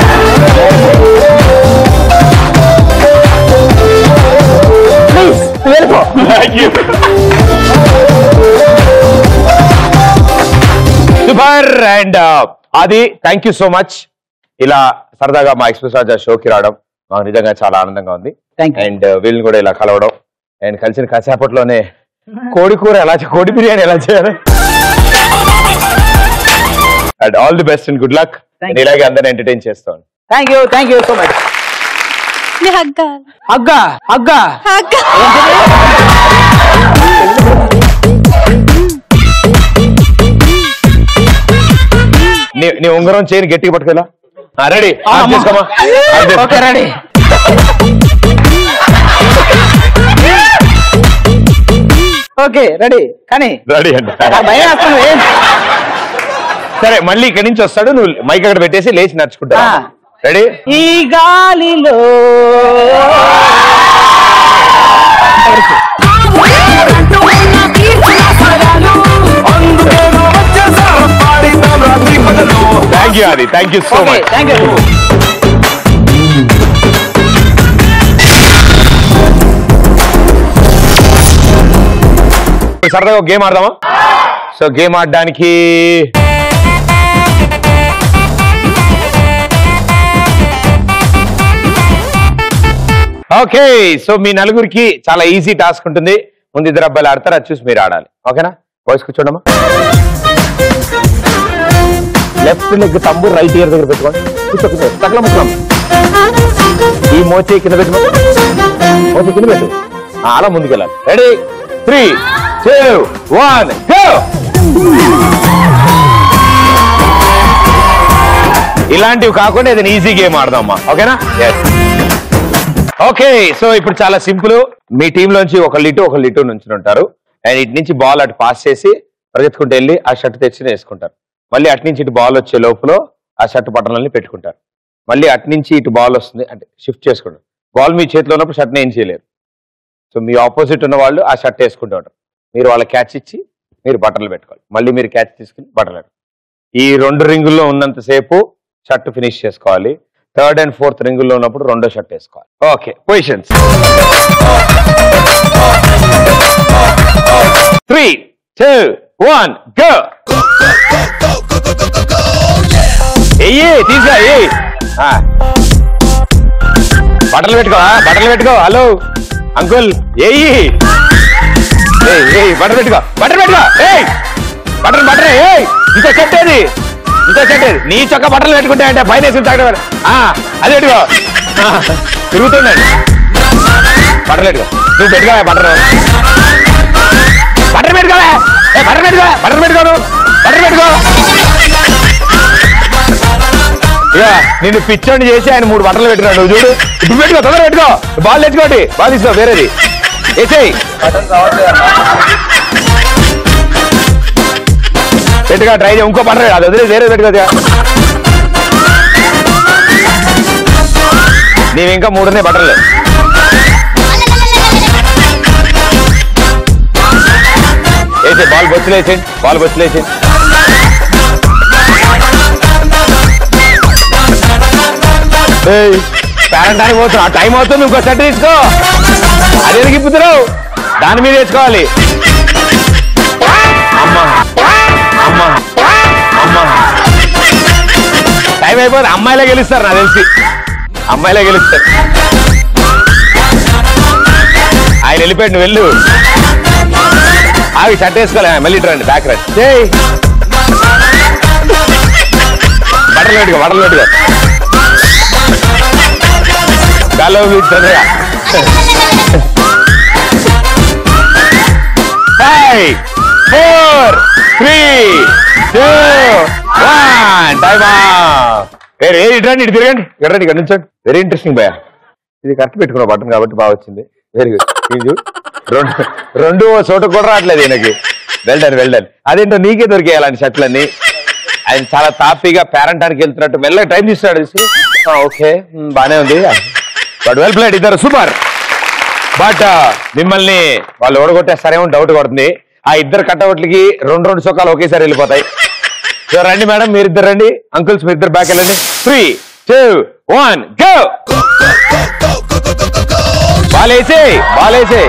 ప్లీజ్ వెళ్ళిపో సూపర్ అండ్ అది థ్యాంక్ యూ సో మచ్ ఇలా సరదాగా మా ఎక్స్ప్రెస్ రాజా షోకి రావడం మాకు నిజంగా చాలా ఆనందంగా ఉంది అండ్ వీళ్ళని కూడా ఇలా కలవడం అండ్ కలిసిన కాసేపట్లోనే కోడి కూర ఎలా చే- కోడి బిర్యానీ ఎలా చేయాలి and all the best and good luck ఇలాగే అందరిని ఎంటర్టైన్ చేస్తాను thank you thank you so much హగ్గ హగ్గ హగ్గ నీ నీ ఉంగరం చేయని గట్టిగా పట్టుకెళ్ళా రెడీ తీసుకోమా ఓకే రెడీ ఓకే రెడీ కానీ రెడీ అండి నాకు భయం వేస్తుంది ఏం సరే మళ్ళీ ఇక్కడి నుంచి వస్తాడు నువ్వు మైక్ అక్కడ పెట్టేసి లేచి నడుచుకుంటా రెడీ ఈ గాలిలో థ్యాంక్ యూ అది thank you so much thank you సరదాగా ఒక గేమ్ ఆడదామా సో గేమ్ ఆడడానికి ఓకే సో మీ నలుగురికి చాలా ఈజీ టాస్క్ ఉంటుంది ముందు ఇద్దరు అబ్బాయిలు ఆడతారు అది చూసి మీరు ఆడాలి ఓకేనా బాయ్స్ కూర్చోండమ్మా లెఫ్ట్ లెగ్ తమ్ము రైట్ ఇయర్ దగ్గర పెట్టుకోండి కూర్చో కూర్చో తగల ముక్కలం ఈ మోచే కింద పెట్టు మోచే కింద పెట్టు ఆ, అలా ముందుకెళ్ళాలి ready three two one go ఇలాంటివి కాకుండా ఏదైనా ఈజీ గేమ్ ఆడదామా ఓకేనా ఎస్ ఓకే సో ఇప్పుడు చాలా సింపుల్ మీ టీం లోంచి ఒక లిటు ఒక లిటు నుంచి ఉంటారు అండ్ ఇటు నుంచి బాల్ అటు పాస్ చేసి పరిగెత్తుకుంటూ వెళ్ళి ఆ షర్ట్ తెచ్చి వేసుకుంటారు మళ్ళీ అటు నుంచి ఇటు బాల్ వచ్చే లోపల ఆ షర్ట్ బటన్లని పెట్టుకుంటారు మళ్ళీ అటు నుంచి ఇటు బాల్ వస్తుంది అంటే షిఫ్ట్ చేసుకుంటారు బాల్ మీ చేతిలో ఉన్నప్పుడు షర్ట్ని ఏం చేయలేరు సో మీ ఆపోజిట్ ఉన్న వాళ్ళు ఆ షర్ట్ వేసుకుంటూ ఉంటారు మీరు వాళ్ళ క్యాచ్ ఇచ్చి మీరు బట్టలు పెట్టుకోవాలి మళ్ళీ మీరు క్యాచ్ తీసుకుని బట్టలు పెట్టుకోవాలి ఈ రెండు రింగుల్లో ఉన్నంతసేపు షర్ట్ ఫినిష్ చేసుకోవాలి థర్డ్ అండ్ ఫోర్త్ రింగుల్లో ఉన్నప్పుడు రెండో షర్ట్ వేసుకోవాలి okay positions three two one go ఎయ్యి తీసా ఎయ్యి ఆ. బట్టలు పెట్టుకో ఆ, బట్టలు పెట్టుకో హలో అంకుల్ ఎయ్యి ఏయ్, ఏయ్, బట్టలు పెట్టుకో బట్టలు పెట్టుకో ఏయ్ బట్టలు బట్టలు ఏయ్ ఇంత చెట్టేది ఇంత చెట్టేది నీ చొక్క బట్టలు పెట్టుకుంటే అంటే పైన వేసుకుని తాగడం ఆ, అది పెట్టుకో ఆ, తిరుగుతుండండి బట్టలు పెట్టుకో నువ్వు పెట్టుకో బట్టలు బట్టలు పెట్టుకోవే ఏ బట్టలు పెట్టుకో బట్టలు పెట్టుకోను బట్టలు పెట్టుకో ఇక నిన్ను పిచ్చోని చేసి ఆయన మూడు బట్టలు పెట్టినాడు నువ్వు చూడు ఇప్పుడు పెట్టుకో తొందర పెట్టుకో బాల్ తెచ్చుకోండి బాల్ తీసుకో వేరేది వేసేయి పెట్టుగా ట్రై చేయి ఇంకో బట్టలు అది వదిలేదు వేరే పెట్టుకో ఇక. నీవు ఇంకా మూడునే బట్టలు వేసే బాల్ బొచ్చులు వేసేయండి బాల్ బొచ్చులు వేసేయండి పేరెంట్ అని పోతున్నా టైం అవుతుంది ఇంకో సెట్ తీసుకో అదే గిప్పుతున్నావు దాని మీద వేసుకోవాలి అమ్మా అమ్మా అమ్మా టైం అయిపోతుంది అమ్మాయిలే గెలుస్తారు నాకు తెలిసి అమ్మాయిలే గెలుస్తారు ఆయన వెళ్ళిపోయాడు నువ్వు వెళ్ళు ఆగి షర్ట్ వేసుకోలే మళ్ళీ ఇటు రండి బ్యాక్ రండి చేయి బట్టలు పెట్టుకో బట్టలు పెట్టుకో గాల్లో తొందరగా five four three two one time వేరే ఇటు రండి ఇటు తిరగండి ఇక్కడ రండి ఇక్కడ నుంచండి వెరీ ఇంట్రెస్టింగ్ భయ ఇది కరెక్ట్ పెట్టుకున్న బటన్ కాబట్టి బాగా వచ్చింది వెరీ గుడ్ ఇది చూడు. రెండు రెండు ఓ చోట కూడా రావట్లేదు ఈయనకి వెల్డన్ వెల్డన్ అదేంటో నీకే దొరికాయి అలాంటి షర్ట్లన్నీ ఆయన చాలా తాపీగా పేరంటానికి వెళ్తున్నట్టు మెల్లగా టైం తీస్తాడు ఓకే బానే ఉంది బట్ వెల్ ప్లేడ్ ఇద్దరు సూపర్ బట్ మిమ్మల్ని వాళ్ళు ఓడగొట్టేస్తారేమో డౌట్ కొడుతుంది ఆ ఇద్దరు కట్టవుట్లకి రెండు రెండు చొక్కాలు ఒకేసారి వెళ్ళిపోతాయి సో రండి మేడం మీరిద్దరు రండి అంకుల్స్ మీరిద్దరు బ్యాక్ వెళ్ళండి త్రీ టూ వన్ గో బాలేసే బాలేసే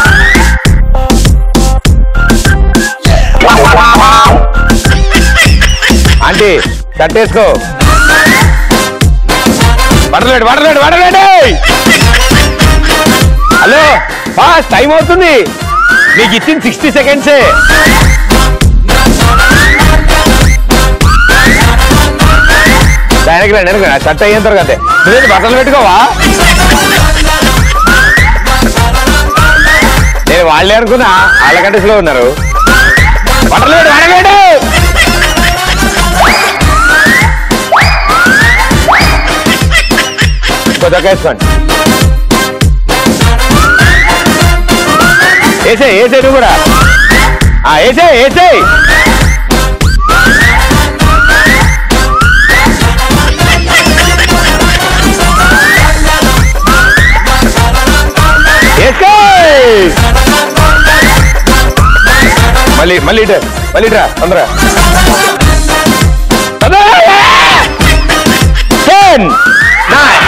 ఆంటీ కట్టేసుకో వడలేడు వడలేడు వడలేడు హలో ఫాస్ట్ టైం అవుతుంది మీకు ఇచ్చిన సిక్స్టీ సెకండ్సే వెనక్కి రండి వెనక్కి రండి. షర్ట్ అయ్యేంత వరకు అంతే నువ్వేంటి బట్టలు పెట్టుకోవా నేను వాళ్ళే అనుకున్నా వాళ్ళ కంటే ఉన్నారు బట్టలు పెట్టు వడలేడు ఇంకో దక్క వేసుకోండి వేసే వేసే నువ్వు కూడా ఆ, వేసే వేసే వేసుకో మళ్ళీ మళ్ళీ ఇటు మళ్ళీ ఇటురా తొందరగా టెన్ నైన్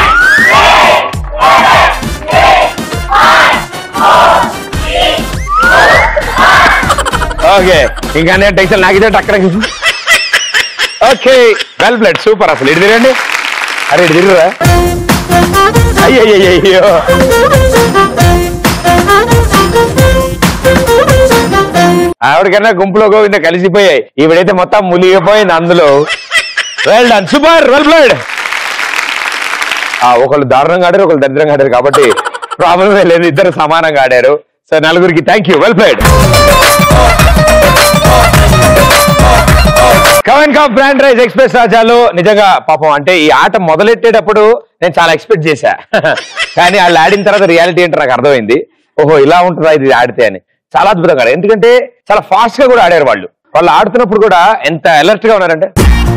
ఓకే ఇంకా నేను టెన్షన్ నాకు ఇదే అక్కడ ఓకే వెల్ బ్లడ్ సూపర్ అసలు ఇటు తిరండి అరే ఇటు తిరుగురా అయ్యయ్యో ఆవిడకన్నా గుంపులో గోవింద కలిసిపోయాయి ఈవిడైతే మొత్తం మునిగిపోయింది అందులో వెల్ డన్ సూపర్ వెల్ బ్లడ్ ఒకళ్ళు దారుణంగా ఆడారు ఒకళ్ళు దరిద్రంగా ఆడారు కాబట్టి ప్రాబ్లమే లేదు ఇద్దరు సమానంగా ఆడారు సో నలుగురికి థ్యాంక్ యూ వెల్ ప్లేడ్ కవన్ కప్ బ్రాండ్ రైస్ ఎక్స్ప్రెస్ రాజాలు నిజంగా పాపం అంటే ఈ ఆట మొదలెట్టేటప్పుడు నేను చాలా ఎక్స్పెక్ట్ చేశా కానీ వాళ్ళు ఆడిన తర్వాత రియాలిటీ ఏంటో నాకు అర్థమైంది ఓహో ఇలా ఉంటుందా ఇది ఆడితే అని చాలా అద్భుతంగా ఆడారు ఎందుకంటే చాలా ఫాస్ట్ గా కూడా ఆడారు వాళ్ళు వాళ్ళు ఆడుతున్నప్పుడు కూడా ఎంత అలర్ట్ గా ఉన్నారంటే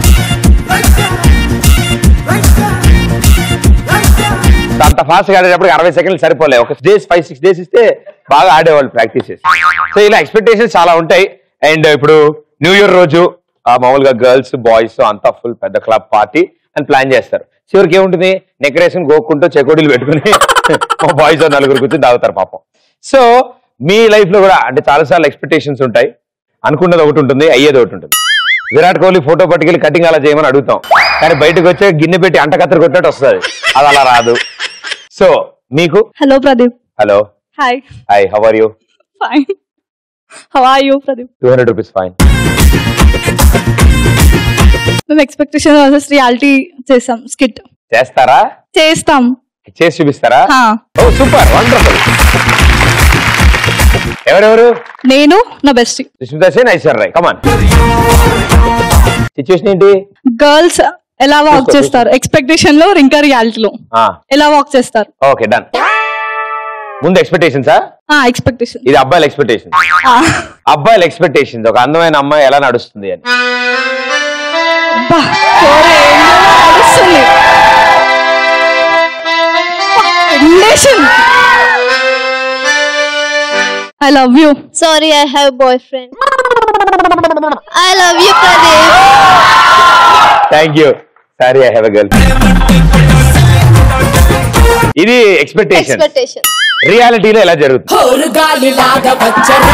అంత ఫాస్ట్ గా ఆడేటప్పుడు అరవై సెకండ్లు సరిపోలే ఒక డేస్ ఫైవ్ సిక్స్ డేస్ ఇస్తే బాగా ఆడేవాళ్ళు ప్రాక్టీస్ చేసి సో ఇలా ఎక్స్పెక్టేషన్స్ చాలా ఉంటాయి అండ్ ఇప్పుడు న్యూ ఇయర్ రోజు ఆ, మామూలుగా గర్ల్స్ బాయ్స్ అంతా ఫుల్ పెద్ద క్లబ్ పార్టీ అని ప్లాన్ చేస్తారు చివరికి ఏముంటుంది నెక్కరేషన్ గోక్కుంటూ చెకోడీలు పెట్టుకుని మా బాయ్స్ నలుగురు కూర్చొని తాగుతారు పాపం సో మీ లైఫ్ లో కూడా అంటే చాలాసార్లు ఎక్స్పెక్టేషన్స్ ఉంటాయి అనుకున్నది ఒకటి ఉంటుంది అయ్యేది ఒకటి ఉంటుంది విరాట్ కోహ్లీ ఫోటో పట్టుకెళ్ళి కటింగ్ అలా చేయమని అడుగుతాం కానీ బయటకు వచ్చే గిన్నె పెట్టి అంట కత్తెర కొట్టినట్టు వస్తుంది అది అలా రాదు సో మీకు hello Pradeep hello hi hi how are you fine how are you Pradeep two hundred rupees fine మేము ఎక్స్పెక్టేషన్ వర్సెస్ రియాలిటీ చేసాం స్కిట్ చేస్తారా చేస్తాం చేసి చూపిస్తారా హా. ఓ సూపర్ వండర్ఫుల్ ఎవరెవరు నేను నా best Sushmita Sen Aishwarya Rai come on situation ఏంటి గర్ల్స్ ఎలా వాక్ చూసుకో, చేస్తారు ఎక్స్పెక్టేషన్ లో ఇంకా రియాలిటీలో ఎలా వాక్ చేస్తారు ఓకే డన్ ముందు ఎక్స్పెక్టేషన్సా ఎక్స్పెక్టేషన్ ఇది అబ్బాయిల ఎక్స్పెక్టేషన్ అబ్బాయిల ఎక్స్పెక్టేషన్స్ ఒక అందమైన అమ్మాయి ఎలా నడుస్తుంది అని I love you sorry I have boyfriend I love you Pradeep thank you sorry I have a girl ఇది ఎక్స్పెక్టేషన్ ఎక్స్పెక్టేషన్ రియాలిటీలో ఎలా జరుగుతుంది గాలిలాగా వచ్చరా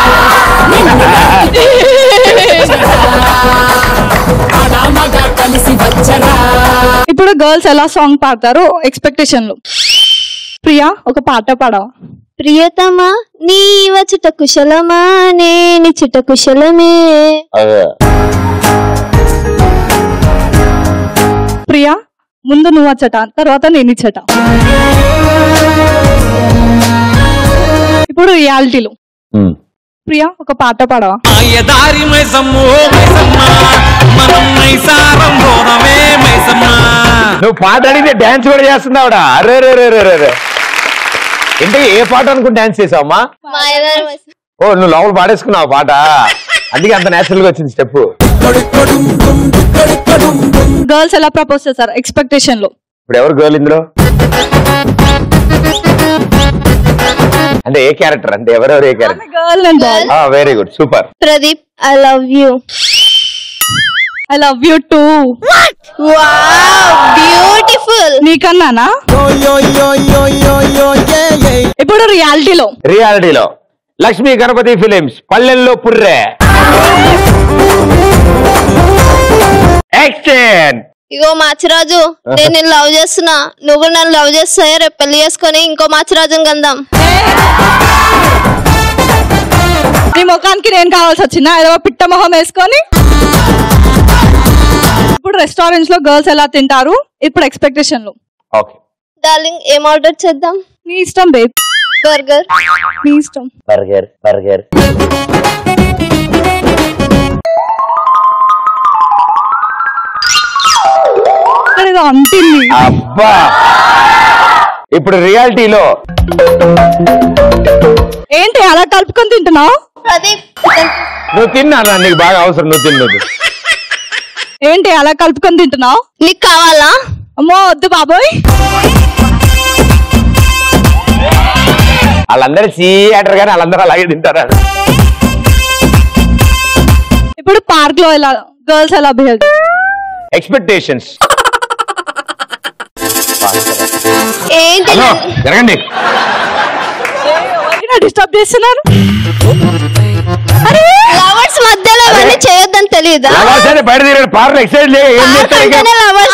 మగ కలిసి వచ్చరా ఇప్పుడు గర్ల్స్ ఎలా సాంగ్ పాడతారు ఎక్స్పెక్టేషన్ లో ప్రియా ఒక పాట పాడవా ప్రియతమా నీ వచ్చుట కుశలమా నేని చుట కుశలమే ప్రియా ముందు నువ్వు వచ్చట తర్వాత నేను ఇచ్చట ఇప్పుడు రియాలిటీలో ప్రియా ఒక పాట పాడవా దారి మైసమ్మో మైసమ్మ మనం మైసారం పోదమే మైసమ్మ నువ్వు పాట అడిగితే డాన్స్ కూడా చేస్తుంది ఆవిడ అరే రే రే రే రే రే ఇంతకీ ఏ పాట అనుకుని డాన్స్ చేసావమ్మా ఓ నువ్వు లోపల పాడేసుకున్నావు పాట అందుకే అంత నేచురల్ గా వచ్చింది స్టెప్ గర్ల్స్ ఎలా ప్రపోజ్ చేస్తారు ఎక్స్పెక్టేషన్ లో ఇప్పుడు ఎవరు గర్ల్ ఇందులో అంటే ఏ క్యారెక్టర్ అంటే ఎవరెవరు ఏ character girl and boy very good super Pradeep I love you I love you too beautiful నీకన్నానా ఇప్పుడు రియాలిటీలో రియాలిటీలో లక్ష్మీ గణపతి ఫిలిమ్స్ పల్లెల్లో పుర్రే యాక్షన్ ఇగో మాచిరాజు నేను నిన్ను లవ్ చేస్తున్నా నువ్వు నన్ను లవ్ చేస్తాయో రేపు పెళ్లి చేసుకొని ఇంకో మాచిరాజుని కందాం నీ ముఖానికి నేను కావాల్సి వచ్చిందా ఏదో పిట్ట మొహం వేసుకొని ఇప్పుడు రెస్టారెంట్స్ లో గర్ల్స్ ఎలా తింటారు ఇప్పుడు ఎక్స్పెక్టేషన్ లో ఓకే డార్లింగ్ ఏం ఆర్డర్ చేద్దాం నీ ఇష్టం బేబ్ బర్గర్ నీ ఇష్టం బర్గర్ బర్గర్ ఇక్కడ ఏదో అంటింది అబ్బా ఇప్పుడు రియాలిటీలో ఏంటి అలా కలుపుకొని తింటున్నావు ప్రదీప్ నువ్వు తిన్నా నీకు బాగా అవసరం నువ్వు తిన్నది ఏంటి అలా కలుపుకొని తింటున్నావు నీకు కావాలా అమ్మో వద్దు బాబోయ్ వాళ్ళందరూ సీ అంటారు కానీ వాళ్ళందరూ అలాగే తింటారా ఇప్పుడు పార్క్ లో ఎలా గర్ల్స్ ఎలా బిహేవ్ ఎక్స్పెక్టేషన్స్ ఏంటి హలో జరగండి డిస్టర్బ్ చేస్తున్నారు లవర్స్ మధ్యలో ఇవన్నీ చేయొద్దని తెలియదా లవర్స్ అని బయట తిరిగాడు పార్క్ ఎక్సైజ్ లే ఏం చేస్తారు ఇక?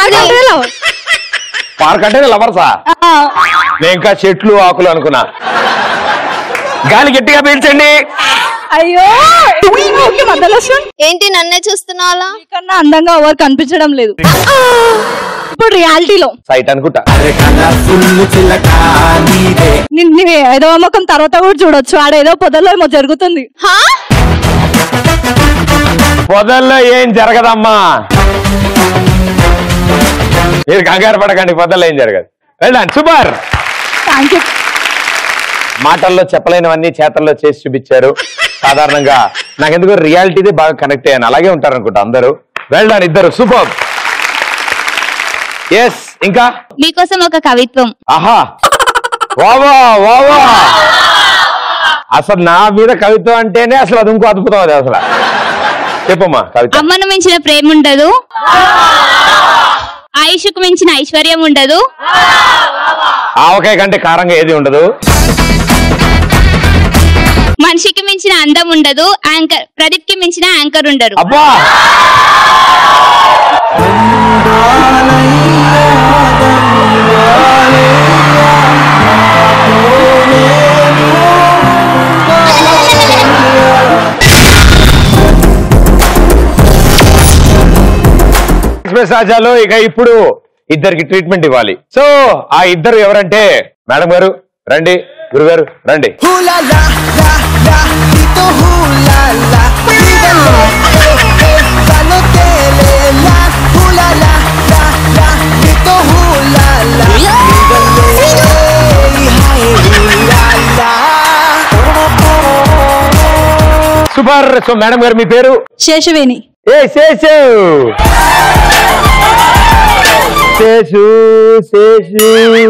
పార్క్ అంటే లవర్సా నేను ఇంకా చెట్లు ఆకులు అనుకున్నా గాలి గట్టిగా పీల్చండి అయ్యో ఓకే, మధ్యలో వస్తుంది. ఏంటి నన్నే చూస్తున్నావా కన్నా అందంగా ఎవరు కనిపించడం లేదు ఇప్పుడు రియాలిటీలో సైట్ అనుకుంటా నిన్ను ఏదో ముఖం తర్వాత కూడా చూడొచ్చు ఆడేదో పొదల్లో ఏమో జరుగుతుంది పొదల్లో ఏం జరగదమ్మా మీరు కంగారు పడకండి పొదల్లో ఏం జరగదు వెళ్ళండి సూపర్ థ్యాంక్ యూ మాటల్లో చెప్పలేనివన్నీ చేతల్లో చేసి చూపించారు సాధారణంగా నాకెందుకు రియాలిటీదే బాగా కనెక్ట్ అయ్యాను అలాగే ఉంటారు అనుకుంటా అందరూ వెళ్ళండి ఇద్దరు సూపర్ ఎస్ ఇంకా మీకోసం ఒక కవిత్వం ఆహా వావా వావా అసలు నా మీద కవిత్వం అంటేనే అసలు అది ఇంకో అద్భుతం అది అసలు చెప్పమ్మా కవిత అమ్మను మించిన ప్రేమ ఉండదు ఆయుష్కు మించిన ఐశ్వర్యం ఉండదు ఆవకాయ కంటే కారంగా ఏది ఉండదు మనిషికి మించిన అందం ఉండదు యాంకర్ ప్రదీప్ కి మించిన యాంకర్ ఉండరు అబ్బా ఎక్స్ప్రెస్ రాజాలో ఇక ఇప్పుడు ఇద్దరికి ట్రీట్మెంట్ ఇవ్వాలి సో ఆ ఇద్దరు ఎవరంటే మేడం గారు రండి గురుగారు రండి సూపర్ సో మేడం గారు మీ పేరు శేషవేణి ఏ శేషు శేషు శేషు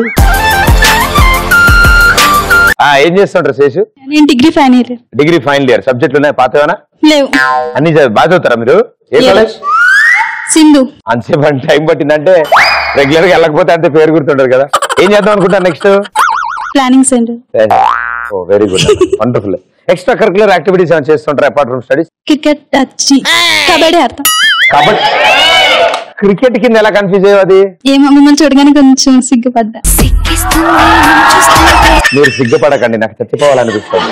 ఆ, ఏం చేస్తుంటారు శేషు నేను degree final year degree final year సబ్జెక్టులు ఉన్నాయి పాతవేనా లేవు అన్ని చదివి- బాగా చదువుతారా మీరు ఏ లేదు. కాలేజ్ సింధు అంతసేపు అంటే టైం పట్టిందంటే రెగ్యులర్ గా వెళ్ళకపోతే అంతే పేరు గుర్తుండదు కదా ఏం చేద్దాం అనుకుంటా next planning center oh very good wonderful extra curricular activities ఏమైనా చేస్తుంటారా అపార్ట్ ఫ్రమ్ స్టడీస్ క్రికెట్ వచ్చి కబడ్డీ ఆడతాం కాబట్టి క్రికెట్ కింద ఎలా కన్ఫ్యూజ్ అయ్యేది అది ఏమో మిమ్మల్ని చూడగానే కొంచెం సిగ్గుపడ్డా మీరు సిగ్గుపడకండి నాకు చచ్చిపోవాలనిపిస్తుంది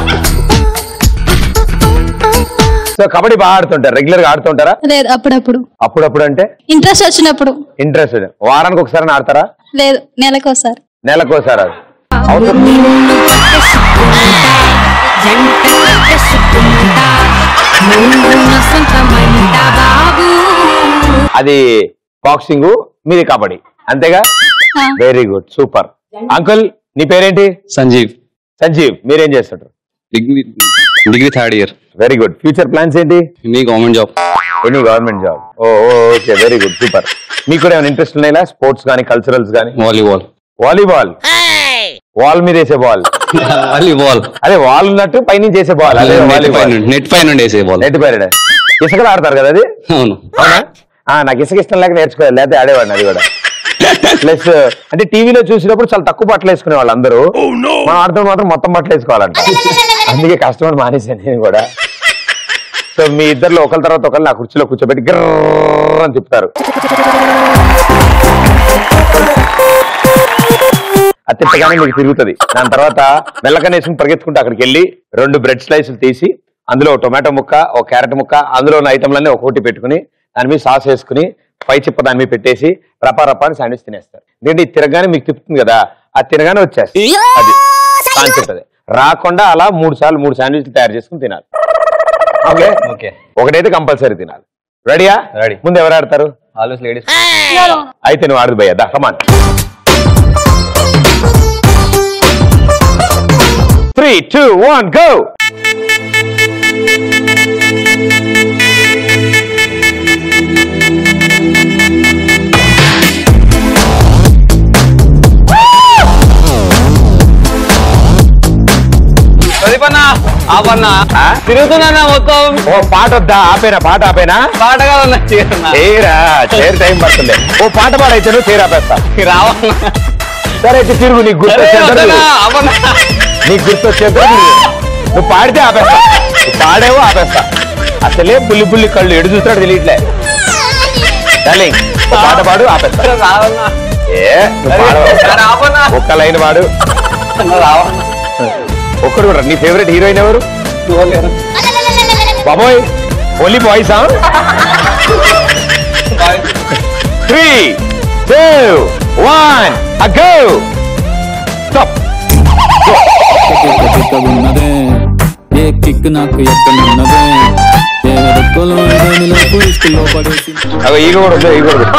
సో కబడ్డీ బాగా ఆడుతుంటారు రెగ్యులర్ గా ఆడుతుంటారా లేదు అప్పుడప్పుడు అప్పుడప్పుడు అంటే ఇంట్రెస్ట్ వచ్చినప్పుడు ఇంట్రెస్ట్ వారానికి ఒకసారి ఆడతారా లేదు నెలకు ఒకసారి నెలకోసారి అది అవసరం అది బాక్సింగ్ మీది కబడ్డీ అంతేగా వెరీ గుడ్ సూపర్ అంకుల్ నీ పేరేంటి సంజీవ్ సంజీవ్ మీరేం చేస్తుంటారు degree degree third year very good future plans ఏంటి నీ government job any government job oh okay very good super మీకు కూడా ఏమైనా ఇంట్రెస్ట్ ఉన్నాయా స్పోర్ట్స్ కానీ కల్చరల్స్ కానీ వాలీబాల్ వాలీబాల్ వాల్ మీద వేసే బాల్ వాలీబాల్ అదే వాల్ ఉన్నట్టు పైనుంచి వేసే బాల్ అదే నెట్ పై వాలీబాల్ నుండి నెట్ పై నుండి వేసే బాల్ నెట్ పైన ఇసుకలో ఆడతారు కదా అది అవును అవునా ఆ, నాకు ఇసుక ఇష్టం లేక నేర్చుకోవాలి లేకపోతే ఆడేవాడిని అది కూడా ప్లస్ అంటే టీవీలో చూసినప్పుడు చాలా తక్కువ బట్టలు వేసుకునే వాళ్ళు అందరూ మనం ఆడుతున్న మాత్రం మొత్తం బట్టలు వేసుకోవాలంట అందుకే కష్టపడి మానేశాను నేను కూడా సో మీ ఇద్దరిలో ఒకరి తర్వాత ఒకరు నా కుర్చీలో కూర్చోబెట్టి గిర్ర అని తిప్పుతారు అది తిప్పగానే మీకు తిరుగుతుంది దాని తర్వాత మెల్లకనే వేసుకుని పరిగెత్తుకుంటూ అక్కడికి వెళ్ళి రెండు బ్రెడ్ స్లైసులు తీసి అందులో ఒక టొమాటో ముక్క ఒక క్యారెట్ ముక్క అందులో ఉన్న ఐటమ్లన్నీ ఒకటి పెట్టుకుని దాని మీద సాస్ వేసుకుని పై చిప్ప దాని మీద పెట్టేసి రపా రపా అని శాండ్విచ్ తినేస్తారు ఎందుకంటే ఇది తిరగానే మీకు తిప్పుతుంది కదా అది తిరగానే వచ్చేస్తుంది అది కాన్సెప్ట్ అది రాకుండా అలా మూడు సార్లు మూడు శాండ్విచ్లు తయారు చేసుకుని తినాలి ఓకే ఓకే ఒకటైతే కంపల్సరీ తినాలి రెడీయా రెడీ ముందు ఎవరు ఆడతారు ఆల్వేస్ లేడీస్ అయితే నువ్వు ఆడదు భయ్యా దా come on three two one go ప్రదీపన్న ఆపన్న తిరుగుతున్నా మొత్తం ఓ పాట వద్దా ఆపేనా పాట ఆపేనా పాట కాదన్న చీరన్న చేయరా చేరు టైం పడుతుంది ఓ పాట పాడైతే నువ్వు చేరు ఆపేస్తా రావన్న సరే అయితే తిరుగు నీకు గుర్తొచ్చేంత సరే, వద్దన్నా, తిరుగు. ఆపన్న. నీకు గుర్తొచ్చేంత తిరుగు. నువ్వు పాడితే ఆపేస్తా నువ్వు పాడేవో ఆపేస్తా అసలే బుల్లి బుల్లి కళ్ళు ఎడు చూస్తాడు తెలియట్లే డార్లింగ్ ఓ పాట పాడు ఆపేస్తా రావన్న ఏ నువ్వు సరే, ఆపన్నా. పాడవా? ఒక్క లైన్ పాడు రావన్న ఒక్కడు కూడా నీ ఫేవరెట్ హీరోయిన్ ఎవరు బాబోయ్ ఓన్లీ బాయ్సా three two one go stop ఉన్నదే ఏ కిక్ నాకు ఎక్కడున్నదే ఏ రెక్కలో నాకు ఇసుకలో పడేసి అగో ఈగ కూడా ఉంది ఈగ కూడా ఉంది.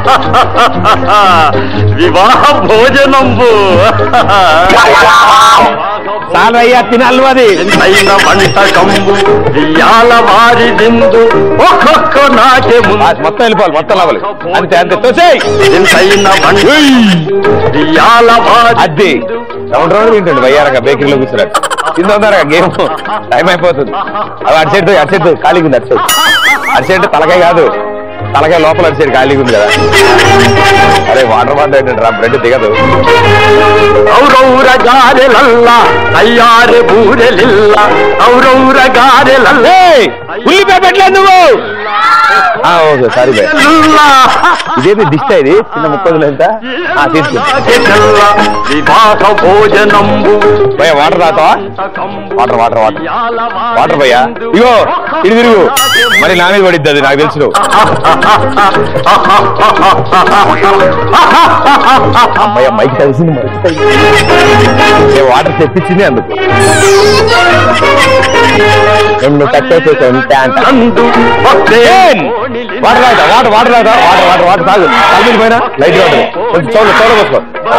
వివాహ భోజనంబు చాలయ్యా తినాలి అది అయిన వంటకంబు ఇయాల వారి దిందు ఒక్కొక్క నాకే మొత్తం వెళ్ళిపోవాలి మొత్తం లావాలి అంతే అంతే తోసేయ్ ఇంతైన వంట ఇయాల వారి అది రౌండ్ రౌండ్ తింటుండు వయ్యారంగా బేకరీలో కూర్చున్నాడు తిందొందరగా గేమ్ టైం అయిపోతుంది అవి అటు సైడ్ అటు సైడ్ ఖాళీగా ఉంది అటు సైడ్ అటు సైడ్ తలకాయ కాదు తలకాయ లోపల అటు సైడ్ ఖాళీగా ఉంది కదా అరే వాటర్ వాటర్ ఏంటంటే రా బ్రెడ్ దిగదు ఔరౌర గారెలల్ల తయ్యారె బూరెలిల్ల ఔరౌర గారెలల్ల ఉల్లిపాయ పెట్టలేదు నువ్వు ఆ, ఓకే సారీ బాయ్ ఇదేది దిష్ట ఇది చిన్న ముక్కలు ఎంత తీసుకుంటా వివాహ భోజనంబు భయ వాటర్ తాతావా వాటర్ వాటర్ వాటర్ వాటర్ భయ్యా ఇగో ఇటు తిరుగు మరి నా మీద పడిద్ది అది నాకు తెలుసు అమ్మాయి అమ్మాయికి తెలిసింది మరి నేను వాటర్ తెప్పించింది అందుకు రెండు కట్టేసి ఉంటే అంట ఏన్! వాటర్ రాదా వాటర్ వాటర్ రాదా వాటర్ వాటర్ వాటర్ తాగు తల్లి పైన లైట్ వాటర్ కొంచెం చోడ చూడబోసుకో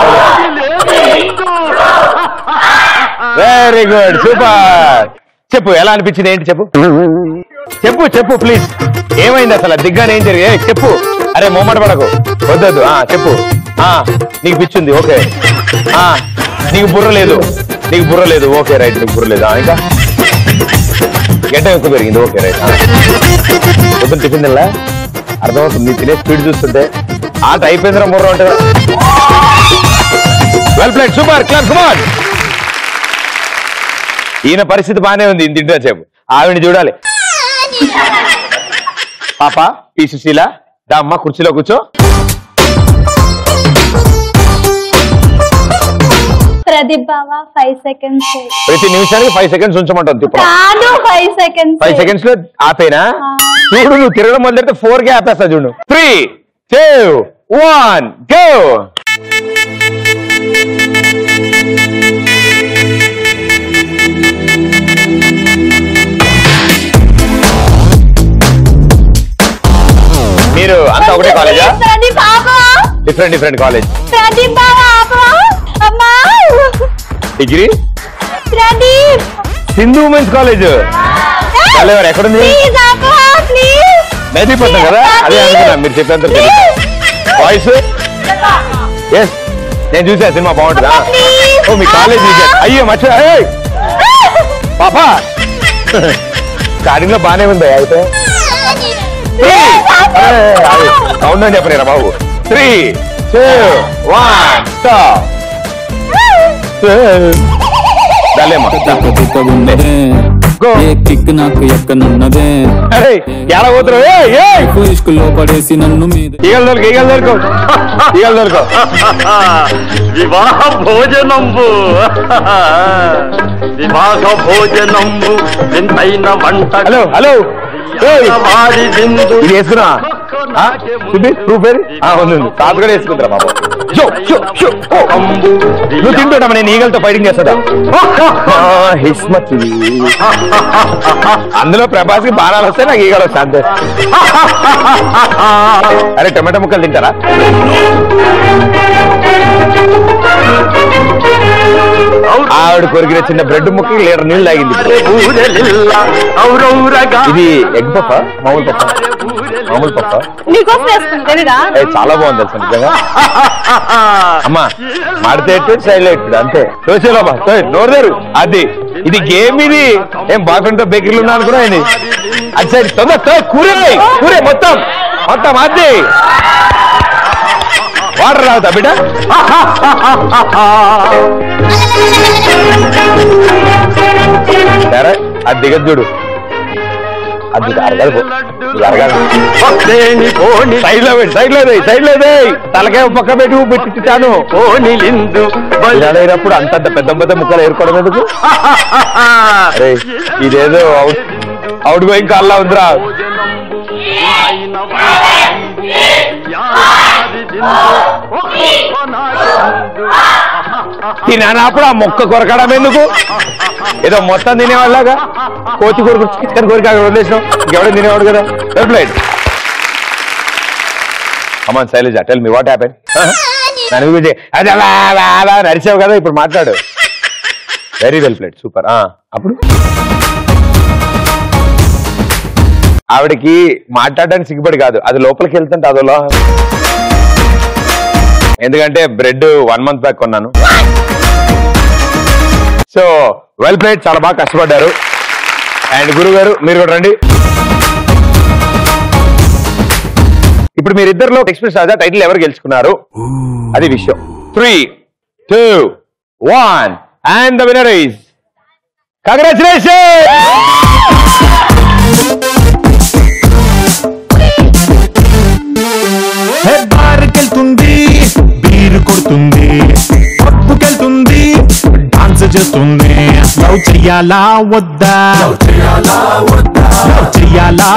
వెరీ గుడ్ సూపర్ చెప్పు ఎలా అనిపించింది ఏంటి చెప్పు చెప్పు చెప్పు ప్లీజ్ ఏమైంది అసలు దిగ్గానే ఏం జరిగి ఏయ్, చెప్పు అరే మొమ్మట పడకు వద్దొద్దు ఆ చెప్పు ఆ నీకు పిచ్చింది ఓకే ఆ నీకు బుర్ర లేదు నీకు బుర్ర లేదు ఓకే రైట్ నీకు బుర్ర లేదు ఆ, ఇంకా గడ్డ ఎక్కువ పెరిగింది ఓకే రైట్ పొద్దున్న టిఫిన్ తినలా అర్థమవుతుంది నీ తినే స్పీడ్ చూస్తుంటే ఆట అయిపోయిందిరా బుర్ర ఉంటుంది well played super class Kumar ఈయన పరిస్థితి బానే ఉంది ఇంత ఇంటిలో చెప్పు ఆవిడ చూడాలి పాప పీ సుశీల దా అమ్మ కుర్చీలో కూర్చో ప్రదీప్ బావా ఫైవ్ సెకండ్స్ ప్రతి నిమిషానికి ఫైవ్ సెకండ్స్ ఉంచమంటాం తిప్ప కాదు ఫైవ్ సెకండ్స్ ఫైవ్ సెకండ్స్ లో ఆపేనా చూడు నువ్వు తిరగడం మొదలెడితే ఫోర్ కే ఆపేస్తా చూడు త్రీ టూ వన్ గో మీరు అంతా ఒకటే కాలేజా ప్రదీప్ ఆపవా డిఫరెంట్ డిఫరెంట్ కాలేజ్ ప్రదీప్ బావా ఆపవా అమ్మా degree Pradeep Sindhu women's college ఎవరు ఎక్కడుంది ప్లీజ్ ఆపవా ప్లీజ్ మెహదీపట్నం కదా అదే అనుకున్నా మీరు చెప్పేంత వాయిస్ ఎస్ నేను చూసా సినిమా బాగుంటుందా ఓ మీ కాలేజ్ చూసా అయ్యో మర్చిపోయా ఏయ్! పాపా స్టార్టింగ్ లో బానే ఉంది అయితే సౌండ్ అని చెప్పలేరా బాబు త్రీ టూ వన్ స్టాప్ దాలేమ్మా ఉన్నదే ఏ కిక్ నాకు ఎక్కనున్నదే ఎలా పోతున్నావు ఇష్కుల్లో పడేసి నన్ను మీద ఈగలు దొరకు ఈగలు దొరకు ఈగలు దొరకు వివాహ భోజనంబు వివాహ భోజనంబు వింతైన వంట హలో హలో వారి విందు ఇది వేసుకున్నా ఆ? చూపి ప్రూఫ్ ఏది ఆ, ఉంది ఉంది తాత కూడా వేసుకుంటారా బాబు షో, షో, షో. ఓ. నువ్వు తింటుంటా నేను ఈగలతో ఫైటింగ్ చేస్తుంటా ఆ, హిస్మత్ ఇది. అందులో ప్రభాస్ కి బాణాలు వస్తే నాకు ఈగలు వస్తాయి అంతే అరే టమాటా ముక్కలు తింటారా ఆవిడ కొరికిన చిన్న బ్రెడ్ ముక్కకి లీటర్ నీళ్ళు తాగింది ఇది ఎగ్ పఫ్ మామూలు పఫ్ మామూలు పఫ్ నీకోసం వేసుకున్నా తెలీదా చాలా బాగుంది తెలుసా నిజంగా అమ్మా మాడితే ఎట్టు స్టైల్ ఎట్టు అంతే తోసేలోమా నోరుదారు అది ఇది గేమ్ ఇది ఏం బాయ్ ఫ్రెండ్ తో బేకరీలు ఉన్నా అనుకున్నా ఇది అది సరే తొందర తో కూరే కూరే మొత్తం మొత్తం అది వాటర్ రావుతా బిడ్డ సరే అది దిగదు చూడు అది అరగదు ఇది అరగదు సైడ్ లో పెట్టి సైడ్ లో సైడ్ లో తలకే పక్క పెట్టి పెట్టించాను అయినప్పుడు అంతంత పెద్ద పెద్ద ముక్కలు ఏరుకోవడం ఎందుకు అరే ఇదేదో అవుట్ అవుట్ గోయింగ్ కాల్లా ఉందిరా తినప్పుడు ఆ మొక్క కొరకడం ఎందుకు ఏదో మొత్తం తినేవాళ్ళగా కోచి కొరకు చికెన్ కొరికి అక్కడ వదిలేసినాం ఇంకెవడో తినేవాడు కదా వెబ్లైట్ అమ్మాన్ Shailaja tell me what happen నన్ను గురించి అది అలా అలా అలా నడిచావు కదా ఇప్పుడు మాట్లాడు వెరీ వెల్ ప్లేట్ సూపర్ అప్పుడు ఆవిడకి మాట్లాడడానికి సిగ్గుపడి కాదు అది లోపలికి వెళ్తుంటే అదోలా ఎందుకంటే బ్రెడ్ వన్ మంత్ బ్యాక్ కొన్నాను సో వెల్ ప్లేట్ చాలా బాగా కష్టపడ్డారు అండ్ గురువు గారు మీరు కూడా రండి ఇప్పుడు మీరిద్దరిలో ఎక్స్ప్రెస్ రాజా టైటిల్ ఎవరు గెలుచుకున్నారు అది విషయం three two one and the winner is congratulation బార్కెళ్తుంది బీరు కొడుతుంది పప్పుకెళ్తుంది డాన్స్ చేస్తుంది లవ్ చెయ్యాలా వద్దా లవ్ చెయ్యాలా వద్దా లవ్ చెయ్యాలా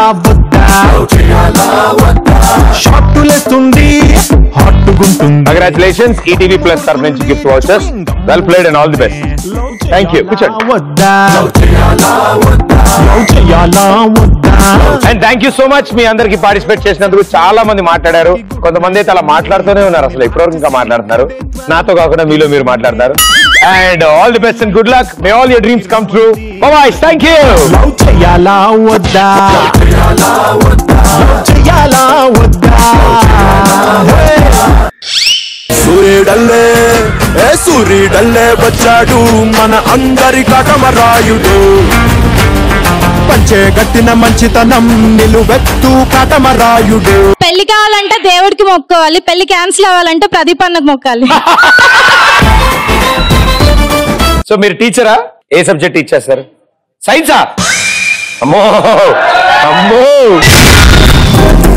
వద్దా షార్టులేస్తుంది హాట్గుంటుంది కంగ్రాచులేషన్స్ ఈటీవీ ప్లస్ తరఫు నుంచి gift watchers well played and all the best thank you కూర్చోండి వద్దా లవ్ చెయ్యాలా వద్దా లవ్ చెయ్యాలా వద్దా and thank you so much మీ అందరికి పార్టిసిపేట్ చేసినందుకు చాలా మంది మాట్లాడారు కొంతమంది అయితే అలా మాట్లాడుతూనే ఉన్నారు అసలు ఇప్పటివరకు ఇంకా మాట్లాడుతున్నారు నాతో కాకుండా మీలో మీరు మాట్లాడతారు and all the best and good luck may all your dreams come true boy thank you love చెయ్యాలా వద్దా లవ్ చెయ్యాలా వద్దా సూర్యుడల్లే ఏ సూర్యుడల్లే వచ్చాడు మన అందరి కటమరాయుడు పంచే గట్టిన మంచితనం నిలువెత్తు కటమరాయుడు పెళ్లి కావాలంటే దేవుడికి మొక్కోవాలి పెళ్లి క్యాన్సిల్ అవ్వాలంటే ప్రదీప్ అన్నకు మొక్కాలి సో మీరు టీచరా ఏ సబ్జెక్ట్ టీచర్ సార్ సైన్సా అమ్మో అమ్మో